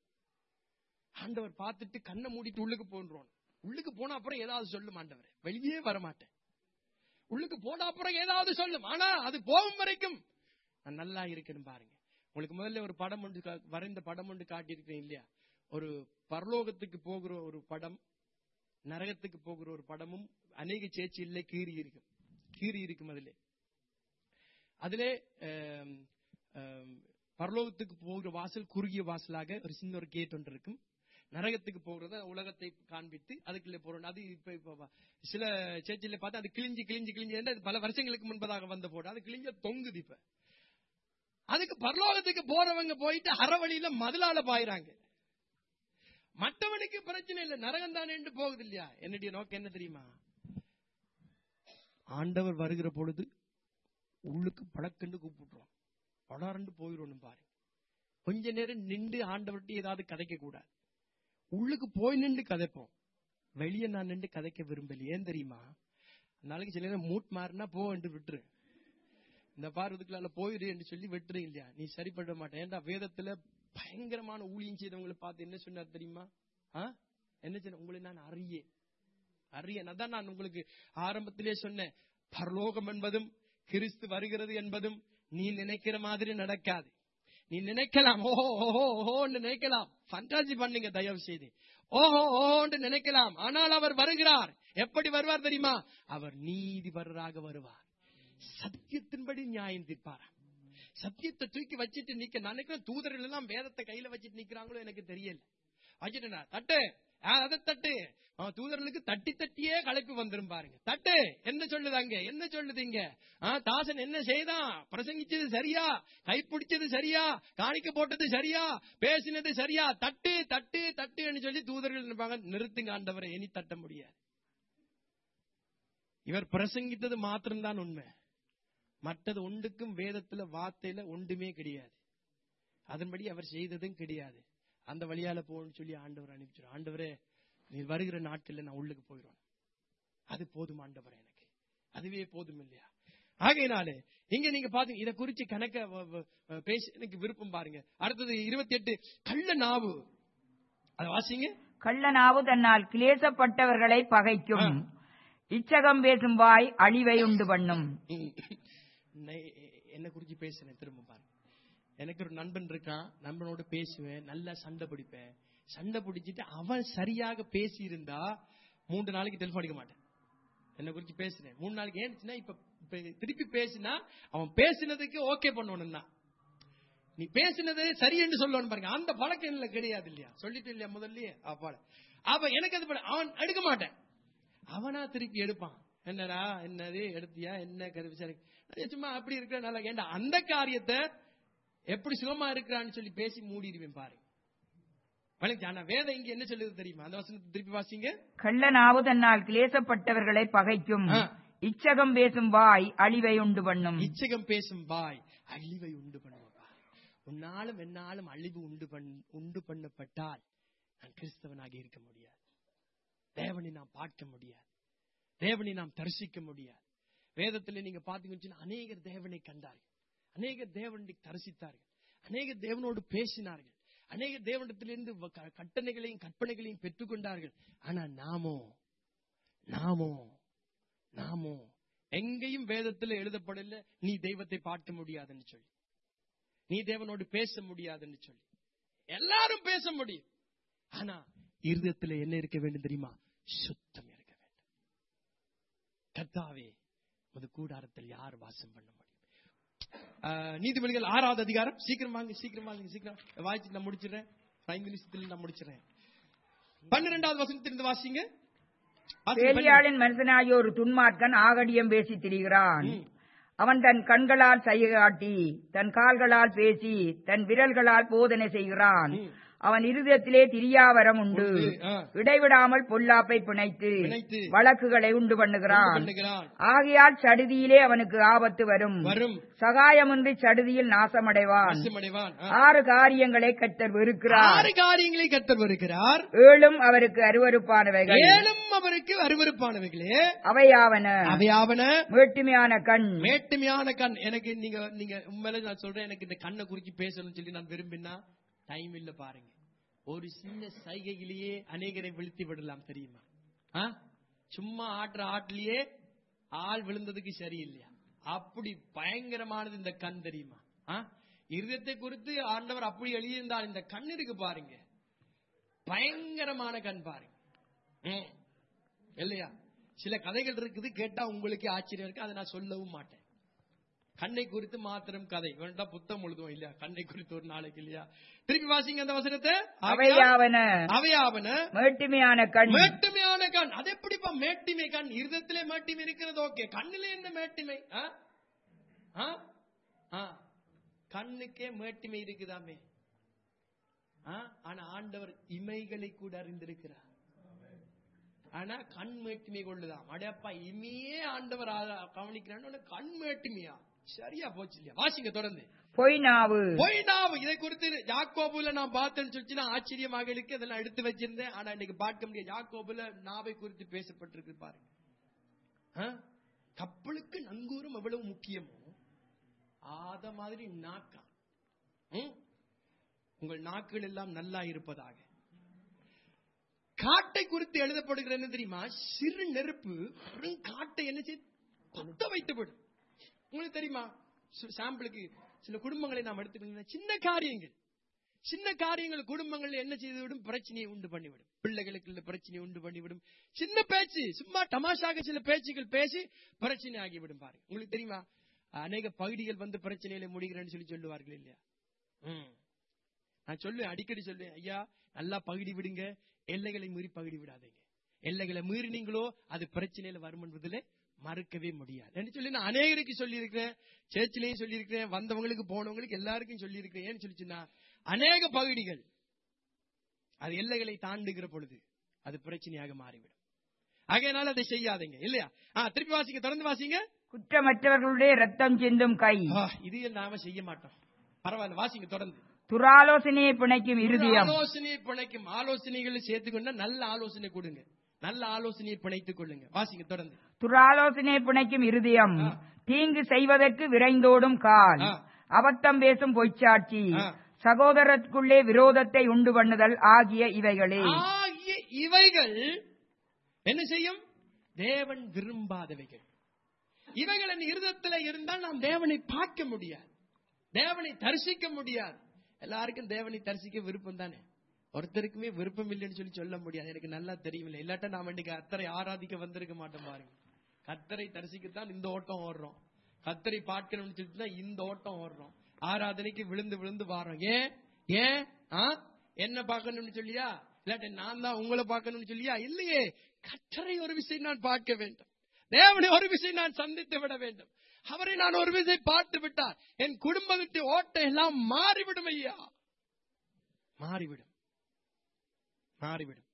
ஆண்டவர் பார்த்துட்டு கண்ணை மூடிட்டு உள்ளுக்கு போன்றோம் உள்ளுக்கு போன அப்புறம் ஏதாவது சொல்லும் ஆண்டவர் வெளியே வர மாட்டேன் உள்ளுக்கு போன அப்புறம் ஏதாவது சொல்லும் ஆனா அது போகும் வரைக்கும் நான் நல்லா இருக்கணும் பாருங்க உங்களுக்கு முதல்ல ஒரு படம் ஒன்று கா- வரைந்த படம் ஒன்று காட்டியிருக்கேன் இல்லையா ஒரு பரலோகத்துக்கு போகிற ஒரு படம் நரகத்துக்கு போகிற ஒரு படமும் அநேக சேச்சியில கீறி இருக்கும் கீறி இருக்கும் அதிலே அதிலே ஆம், ஆம், பரலோகத்துக்கு போகிற வாசல் குறுகிய வாசலாக ஒரு சின்ன ஒரு கேட் ஒன்று இருக்கும் நரகத்துக்கு போகிறத உலகத்தை காண்பித்து அதுக்குள்ள போறோம் அது இப்ப இப்ப வ- சில சேர்ச்சில பார்த்தா அது கிழிஞ்சு கிழிஞ்சு கிழிஞ்சு ஏன்னா அது பல வருஷங்களுக்கு முன்பதாக வந்த போடு அது கிழிஞ்ச தொங்குது இப்ப அதுக்கு பரலோகத்துக்கு போறவங்க போயிட்டு அறவழியில மதிலால பாயிறாங்க மற்றவனுக்கு பிரச்சனை இல்லை நரகம் தானே போகுது இல்லையா என்னுடைய நோக்கம் என்ன தெரியுமா ஆண்டவர் வருகிற பொழுது உள்ளுக்கு பழக்கண்டு கூப்பிட்டுருவோம் படாரண்டு போயிடணும் பாரு கொஞ்ச நேரம் நின்று ஆண்டவர்கிட்ட ஏதாவது கதைக்க கூடாது உள்ளுக்கு போய் நின்று கதைப்போம் வெளியே நான் நின்று கதைக்க விரும்பல ஏன் தெரியுமா நாளைக்கு சில நேரம் மூட் மாறினா போ என்று விட்டுரு இந்த பார்வதுக்குள்ள போயிடு என்று சொல்லி வெட்டுரு இல்லையா நீ சரிப்பட மாட்டேன் ஏன்டா வேதத்துல பயங்கரமான ஊழியம் செய்தவங்களை பார்த்து என்ன சொன்னார் தெரியுமா ஆ? என்ன சொன்ன உங்களை நான் அறிய அறிய அதான் நான் உங்களுக்கு ஆரம்பத்திலே சொன்னேன் பரலோகம் என்பதும் கிறிஸ்து வருகிறது என்பதும் நீ நினைக்கிற மாதிரி நடக்காது நீ நினைக்கலாம் ஓஹோ ஓஹோ ஓஹோன்னு நினைக்கலாம் ஃபண்டாசி பண்ணுங்க தயவு செய்து ஓஹோ ஓஹோன்னு நினைக்கலாம் ஆனால் அவர் வருகிறார் எப்படி வருவார் தெரியுமா அவர் நீதிபரராக வருவார் சத்தியத்தின்படி நியாயம் தீர்ப்பார் சத்தியத்தை தூக்கி வச்சிட்டு நிக்க நான் நினைக்கிறேன் தூதர்கள் எல்லாம் வேதத்தை கையில வச்சிட்டு நிக்கிறாங்களோ எனக்கு தெரியல வச்சுட்டேனா தட்டு ஆ, அதை தட்டு அவன் தூதர்களுக்கு தட்டி தட்டியே களைப்பு வந்துரும் பாருங்க தட்டு என்ன சொல்லுது அங்க என்ன சொல்லுது இங்க ஆ, தாசன் என்ன செய்தான் பிரசங்கிச்சது சரியா கைப்பிடிச்சது சரியா காணிக்க போட்டது சரியா பேசினது சரியா தட்டு தட்டு தட்டுன்னு சொல்லி தூதர்கள் நினைப்பாங்க நிறுத்துங்க ஆண்டவரை இனி தட்ட முடியாது இவர் பிரசங்கித்தது மாத்திரம்தான் உண்மை மற்றது ஒன்றுக்கும் வேதத்துல வார்த்தையில ஒன்றுமே கிடையாது அதன்படி அவர் செய்ததும் கிடையாது அந்த வழியால போகணும்னு சொல்லி ஆண்டவர் அனுப்பிச்சிடும் ஆண்டவரே நீ வருகிற நாட்கள்ல நான் உள்ளுக்கு போயிடுவேன் அது போதும் ஆண்டவரே எனக்கு அதுவே போதும் இல்லையா ஆகையினாலே இங்க நீங்க பாத்தீங்க இத குறிச்சு கணக்க வ- வ- வ- பேச எனக்கு விருப்பம் பாருங்க அடுத்தது இருபத்தி எட்டு கள்ள நாவு அத வாசிங்க கள்ளனாவு தன்னால் கிளேசப்பட்டவர்களை பகைக்கும் இச்சகம் பேசும் வாய் அழிவை உண்டு பண்ணும் நெ- என்ன குறிச்சு பேசுறேன் திரும்ப பாருங்க எனக்கு ஒரு நண்பன் இருக்கான் நண்பனோட பேசுவேன் நல்லா சண்டை பிடிப்பேன் சண்டை பிடிச்சிட்டு அவன் சரியாக பேசி இருந்தா மூன்று நாளைக்கு டெலிஃபோன் அடிக்க மாட்டேன் என்ன குறிச்சு பேசுறேன் மூணு நாளைக்கு ஏன்னுச்சுன்னா இப்ப இப்ப திருப்பி பேசினா அவன் பேசினதுக்கு ஓகே பண்ணணும் தான் நீ பேசினது சரி என்று சொல்லணும் பாருங்க அந்த பழக்கம் இல்ல கிடையாது இல்லையா சொல்லிட்டு இல்லையா முதல்லயே அப்பால அவ எனக்கு அது பழ- அவன் எடுக்க மாட்டேன் அவனா திருப்பி எடுப்பான் என்னடா என்னது எடுத்தியா என்ன கருவி சரி அது சும்மா அப்படி இருக்கிற நல்லா ஏண்டா அந்த காரியத்தை எப்படி சுகமா இருக்கிறான்னு சொல்லி பேசி மூடிடுவேன் பாரு வணக்கம் ஆனா வேதம் இங்க என்ன சொல்லுது தெரியுமா அந்த வசனத்தை திருப்பி வாசிங்க கள்ளனாவு தன்னால் கிளேசப்பட்டவர்களை பகைக்கும் ஆ. இச்சகம் பேசும் வாய் அழிவை உண்டு பண்ணும் இச்சகம் பேசும் பாய் அழிவை உண்டு பண்ணுவா உன்னாலும் என்னாலும் அழிவு உண்டு பண் உண்டு பண்ணப்பட்டால் நான் கிறிஸ்தவனாக இருக்க முடியாது தேவனை நாம் பார்க்க முடியாது தேவனை நாம் தரிசிக்க முடியாது வேதத்துல நீங்க பாத்தீங்கன்னு சொன்னா அநேகர் தேவனை கண்டார்கள் அநேகர் தேவனை தரிசித்தார்கள் அநேகர் தேவனோடு பேசினார்கள் அநேக தேவனிடத்திலிருந்து வ- க- கட்டளைகளையும் கற்பனைகளையும் பெற்றுக்கொண்டார்கள் ஆனா நாமோ நாமோ நாமோ எங்கேயும் வேதத்துல எழுதப்படல நீ தெய்வத்தை பார்க்க முடியாதுன்னு சொல்லி நீ தேவனோடு பேச முடியாதுன்னு சொல்லி எல்லாரும் பேச முடியும் ஆனா இருதயத்துல என்ன இருக்க வேண்டும் தெரியுமா சுத்தம் இருக்க வேண்டும் கர்த்தாவே உமது கூடாரத்தில் யார் வாசம் பண்ண முடியும் ஆஹ், நீதிபதிகள் ஆறாவது அதிகாரம் சீக்கிரம் வாங்க சீக்கிரம் வாங்க சீக்கிரம் வாய்ச்சி நான் முடிச்சிடுறேன் ஐந்து நிமிஷத்துல நான் முடிச்சிடுறேன் பன்னிரெண்டாவது வசனத்திலிருந்து வாசிங்க வாசிங்க, பேலியாளின் மனுஷனாகிய ஒரு துன்மார்க்கன் ஆகடியம் பேசி திரிகிறான் ம். அவன் தன் கண்களால் செய்ய காட்டி தன் கால்களால் பேசி தன் விரல்களால் போதனை செய்கிறான் ம். அவன் இருதயத்திலே திரியாவரம் உண்டு உண்டு, ஆ. இடைவிடாமல் பொல்லாப்பை பிணைத்து பிணைத்து வழக்குகளை உண்டு உண்டு பண்ணுகிறான் பண்ணுகிறான் ஆகையால் சடுதியிலே அவனுக்கு ஆபத்து வரும் வரும் சகாயமின்றி சடுதியில் நாசமடைவான் நாசமடைவான் ஆ. ஆறு காரியங்களை கத்தர் வெறுக்கிறார் ஆறு காரியங்களை கர்த்தர் வருகிறார் ஏழும் அவருக்கு அருவருப்பானவைகள் ஏழும் அவருக்கு அருவருப்பானவைகளே அவையாவன அவையாவன மேட்டுமையான கண் மேட்டுமையான கண் எனக்கு நீங்க நீங்க உண்மையில நான் சொல்றேன் எனக்கு இந்த கண்ணை குறிச்சு பேசணும்னு சொல்லி நான் விரும்பினா டைம் இல்ல பாருங்க ஒரு சின்ன சைகையிலேயே அநேகரை வீழ்த்தி விடலாம் தெரியுமா ஆ? சும்மா ஆட்டுற ஆட்டிலேயே ஆள் விழுந்ததுக்கு சரியில்லையா அப்படி பயங்கரமானது இந்த கண் தெரியுமா ஆ? இருதயத்தை குறித்து ஆண்டவர் அப்படி எழுதியிருந்தால் இந்த கண் இருக்கு பாருங்க பயங்கரமான கண் பாருங்க ம். இல்லையா சில கதைகள் இருக்குது கேட்டா உங்களுக்கே ஆச்சரியம் இருக்கு அதை நான் சொல்லவும் மாட்டேன் கண்ணை குறித்து மாத்திரம் கதை வேண்டாம் புத்தம் எழுதுவோம் இல்லையா கண்ணை குறித்து ஒரு நாளைக்கு இல்லையா திருப்பி வாசிங்க அந்த வசனத்தை அவையாவன அவையாவன மேட்டுமையான கண் மேட்டுமையான கண் அது எப்படிப்பா மேட்டிமை கண் இருதத்திலே மேட்டிமை இருக்கிறது ஓகே கண்ணிலே என்ன மேட்டிமை ஆ? ஆ? ஆ. கண்ணுக்கே மேட்டிமை இருக்குதாமே ஆ? ஆனா ஆண்டவர் இமைகளை கூட அறிந்திருக்கிறார் ஆனா கண் மேட்டுமை கொள்ளுதாம் அடையப்பா இமையே ஆண்டவர் ஆ- கவனிக்கிறான்னு உடனே கண் மேட்டுமையா சரியா போச்சு இல்லையா வாசிங்க தொடர்ந்து பொய் நாவு போய் நான் இதை குறித்து யாக்கோபுல நான் பார்த்தேன்னு சொல்லிச்சுன்னா ஆச்சரியமாக இருக்கு அதெல்லாம் எடுத்து வச்சிருந்தேன் ஆனா இன்னைக்கு பார்க்க முடியாது யாக்கோபுல நாவை குறித்து பேசப்பட்டிருக்கு பாருங்க ஆ? கப்பலுக்கு நங்கூரம் எவ்வளவு முக்கியமோ அத மாதிரி நாக்கா ம்? உங்கள் நாக்குகள் எல்லாம் நல்லா இருப்பதாக காட்டை குறித்து எழுதப்படுகிற என்ன தெரியுமா சிறு நெருப்பு பெரும் காட்டை என்ன செய்து கொத்த வைத்துவிடும் உங்களுக்கு தெரியுமா சு- சாம்பிளுக்கு சில குடும்பங்களை நாம் எடுத்துக்கணும் சின்ன காரியங்கள் சின்ன காரியங்கள் குடும்பங்கள் என்ன செய்துவிடும் பிரச்சனையை உண்டு பண்ணிவிடும் பிள்ளைகளுக்கு உள்ள பிரச்சனையை உண்டு பண்ணிவிடும் சின்ன பேச்சு சும்மா தமாஷாக சில பேச்சுகள் பேசி பிரச்சனை ஆகிவிடும் பாருங்க உங்களுக்கு தெரியுமா அநேக பகுதிகள் வந்து பிரச்சனையில முடிகிறேன்னு சொல்லி சொல்லுவார்கள் இல்லையா ம். நான் சொல்லுவேன் அடிக்கடி சொல்லுவேன் ஐயா நல்லா பகுதி விடுங்க எல்லைகளை மீறி பகுதி விடாதீங்க எல்லைகளை மீறினீங்களோ அது பிரச்சனையில வரும் என்பதிலே மறுக்கவே முடியாது என்று சொல்லி நான் அநேகருக்கு சொல்லியிருக்கிறேன் சேர்ச்சிலையும் சொல்லியிருக்கிறேன் வந்தவங்களுக்கு போனவங்களுக்கு எல்லாருக்கும் சொல்லியிருக்கிறேன் ஏன்னு சொல்லிச்சுன்னா அநேக பகுதிகள் அது எல்லைகளை தாண்டுகிற பொழுது அது பிரச்சனையாக மாறிவிடும் ஆகையினால அதை செய்யாதீங்க இல்லையா ஆ, திருப்பி வாசிங்க தொடர்ந்து வாசிங்க குற்றமற்றவர்களுடைய ரத்தம் சிந்தும் கை ஆ, இது நாம செய்ய மாட்டோம் பரவாயில்ல வாசிங்க தொடர்ந்து துராலோசனையை பிணைக்கும் ஒரு இருதயம் ஆலோசனையை பிணைக்கும் ஆலோசனைகளை சேர்த்துக்கொண்டா நல்ல ஆலோசனை கொடுங்க நல்ல ஆலோசனையை பிணைத்துக் கொள்ளுங்க வாசிங்க தொடர்ந்து துராலோசனையை பிணைக்கும் இருதயம் ஆ. தீங்கு செய்வதற்கு விரைந்தோடும் கால் ஆ. அபத்தம் பேசும் பொய்ச்சாட்சி ஆ. சகோதரத்துக்குள்ளே விரோதத்தை உண்டு பண்ணுதல் ஆகிய இவைகளே ஆகிய இவைகள் என்ன செய்யும் தேவன் விரும்பாதவைகள் இவைகள் என் இருதயத்துல இருந்தால் நாம் தேவனை பார்க்க முடியாது தேவனை தரிசிக்க முடியாது எல்லாருக்கும் தேவனை தரிசிக்க விருப்பம் தானே ஒருத்தருக்குமே விருப்பம் இல்லைன்னு சொல்லி சொல்ல முடியாது எனக்கு நல்லா தெரியவில்லை இல்லாட்டா நாம் இன்னைக்கு கத்தரை ஆராதிக்க வந்திருக்க மாட்டோம் பாருங்க கத்தரை தரிசிக்கத்தான் இந்த ஓட்டம் ஓடுறோம் கத்தரை பார்க்கணும்னு சொல்லிட்டு தான் இந்த ஓட்டம் ஓடுறோம் ஆராதனைக்கு விழுந்து விழுந்து வாரோம் ஏன் ஏன் ஆ என்ன பார்க்கணும்னு சொல்லியா இல்லாட்டி நான் தான் உங்களை பார்க்கணும்னு சொல்லியா இல்லையே கத்தரை ஒரு விஷயம் நான் பார்க்க வேண்டும் தேவனை ஒரு விஷயம் நான் சந்தித்து விட வேண்டும் அவரை நான் ஒரு விஷயம் பார்த்து விட்டால் என் குடும்பத்தை ஓட்டம் எல்லாம் மாறிவிடும் ஐயா மாறிவிடும் மாறிவிடும்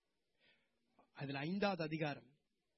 அதுல ஐந்தாவது அதிகாரம்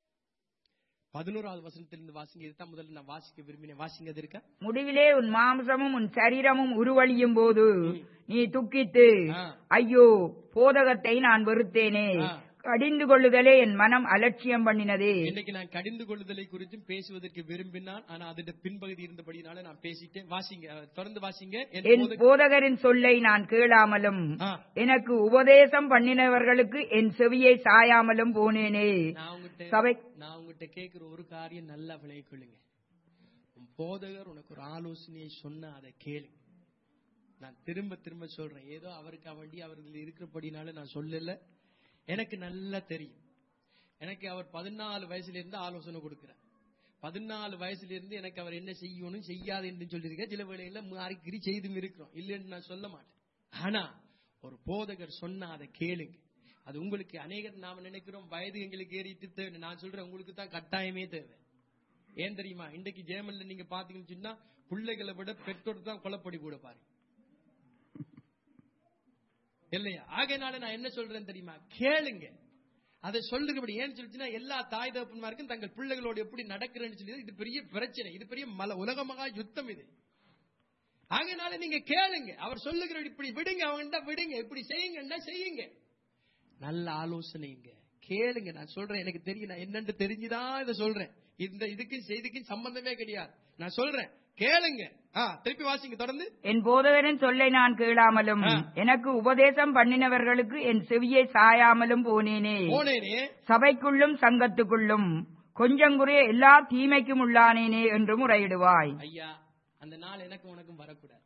பதினோராவது வசனத்திலிருந்து வாசிங்க இதுதான் முதல்ல நான் வாசிக்க விரும்பினேன் வாசிங்க அது இருக்கா முடிவிலே உன் மாம்சமும் உன் சரீரமும் உருவழியும் போது நீ துக்கித்து ஆ. ஐயோ போதகத்தை நான் வெறுத்தேனே ஆ. கடிந்து கொள்ளுதலே என் மனம் அலட்சியம் பண்ணினதே இன்னைக்கு நான் கடிந்து கொள்ளுதலை குறித்தும் பேசுவதற்கு விரும்பினான் ஆனா அதோட பின்பகுதி இருந்தபடினால நான் பேசிட்டேன் வாசிங்க அஹ், தொடர்ந்து வாசிங்க என் என் போதக- போதகரின் சொல்லை நான் கேளாமலும் ஆ, எனக்கு உபதேசம் பண்ணினவர்களுக்கு என் செவியை சாயாமலும் போனேனே நான் உங்ககிட்ட சபை நான் உங்ககிட்ட கேட்கிற ஒரு காரியம் நல்லா விளைய கொள்ளுங்க உன் போதகர் உனக்கு ஒரு ஆலோசனையை சொன்னா அதை கேளுங்க நான் திரும்ப திரும்ப சொல்றேன் ஏதோ அவருக்கு வேண்டி அவர்கள் இருக்கிறபடினால நான் சொல்லல எனக்கு நல்லா தெரியும் எனக்கு அவர் பதினாலு வயசுல இருந்து ஆலோசனை கொடுக்கிறார் பதினாலு வயசுல இருந்து எனக்கு அவர் என்ன செய்யணும் செய்யாது என்று சொல்லியிருக்க சில வேளையில மாறிக்கிரி செய்தும் இருக்கிறோம் இல்லைன்னு நான் சொல்ல மாட்டேன் ஆனா ஒரு போதகர் சொன்னா அதை கேளுங்க அது உங்களுக்கு அநேகர் நாம நினைக்கிறோம் வயது எங்களுக்கு ஏறிட்டு தேவை நான் சொல்றேன் உங்களுக்கு தான் கட்டாயமே தேவை ஏன் தெரியுமா இன்றைக்கு ஜேமல்ல நீங்க பாத்தீங்கன்னு சொன்னா பிள்ளைகளை விட பெற்றோர் தான் கொலப்படி கூட பாருங்க இல்லையா ஆகையினால நான் என்ன சொல்றேன் தெரியுமா கேளுங்க அதை சொல்லுகிறபடி ஏன்னு சொல்லிச்சுன்னா எல்லா தாய் தகப்பன்மாருக்கும் தங்கள் பிள்ளைகளோடு எப்படி நடக்கிறேன்னு சொல்லி இது பெரிய பிரச்சனை இது பெரிய மல உலக மகா யுத்தம் இது ஆகையினால நீங்க கேளுங்க அவர் சொல்லுகிற இப்படி விடுங்க அவங்கள்ட்ட விடுங்க இப்படி செய்யுங்கன்னா செய்யுங்க நல்ல ஆலோசனைங்க கேளுங்க நான் சொல்றேன் எனக்கு தெரியும் நான் என்னன்னு தெரிஞ்சுதான் இதை சொல்றேன் இந்த இதுக்கும் செய்திக்கும் சம்பந்தமே கிடையாது நான் சொல்றேன் கேளுங்க ஆ திருப்பி வாசிங்க தொடர்ந்து என் போதகரின் சொல்லை நான் கேளாமலும் ஆ. எனக்கு உபதேசம் பண்ணினவர்களுக்கு என் செவியை சாயாமலும் போனேனே போனேனே சபைக்குள்ளும் சங்கத்துக்குள்ளும் கொஞ்சம் குறைய எல்லா தீமைக்கும் உள்ளானேனே என்று முறையிடுவாய் ஐயா அந்த நாள் எனக்கு உனக்கும் வரக்கூடாது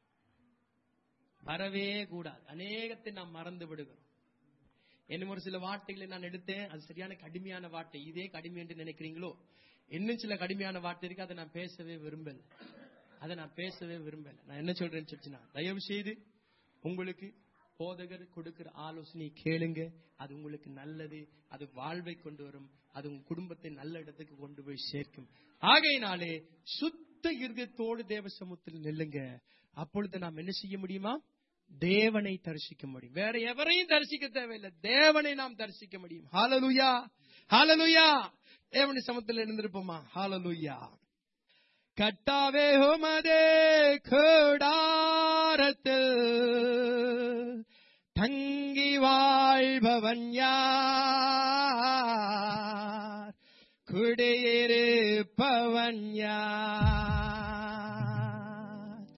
வரவே கூடாது அநேகத்தை நாம் மறந்து விடுகிறோம் இன்னும் ஒரு சில வார்த்தைகளை நான் எடுத்தேன் அது சரியான கடுமையான வார்த்தை இதே கடுமை என்று நினைக்கிறீங்களோ இன்னும் சில கடுமையான வார்த்தை இருக்கு அதை நான் பேசவே விரும்பல அதை நான் பேசவே விரும்பல நான் என்ன சொல்றேன்னு சொல்லிச்சுன்னா தயவு செய்து உங்களுக்கு போதகர் கொடுக்கிற ஆலோசனை கேளுங்க அது உங்களுக்கு நல்லது அது வாழ்வை கொண்டு வரும் அது உங்க குடும்பத்தை நல்ல இடத்துக்கு கொண்டு போய் சேர்க்கும் ஆகையினாலே சுத்த இருதயத்தோடு தேவ சமூகத்தில் நில்லுங்க அப்பொழுது நாம் என்ன செய்ய முடியுமா தேவனை தரிசிக்க முடியும் வேற எவரையும் தரிசிக்க தேவையில்லை தேவனை நாம் தரிசிக்க முடியும் ஹalleluya ஹalleluya தேவனை சமத்தில் இருந்திருப்போமா ஹalleluya கட்டாவே ஹோமதே கூடாரத்தில் தங்கி வாழ்பவன் யார் குடியிருப்பவன் யார்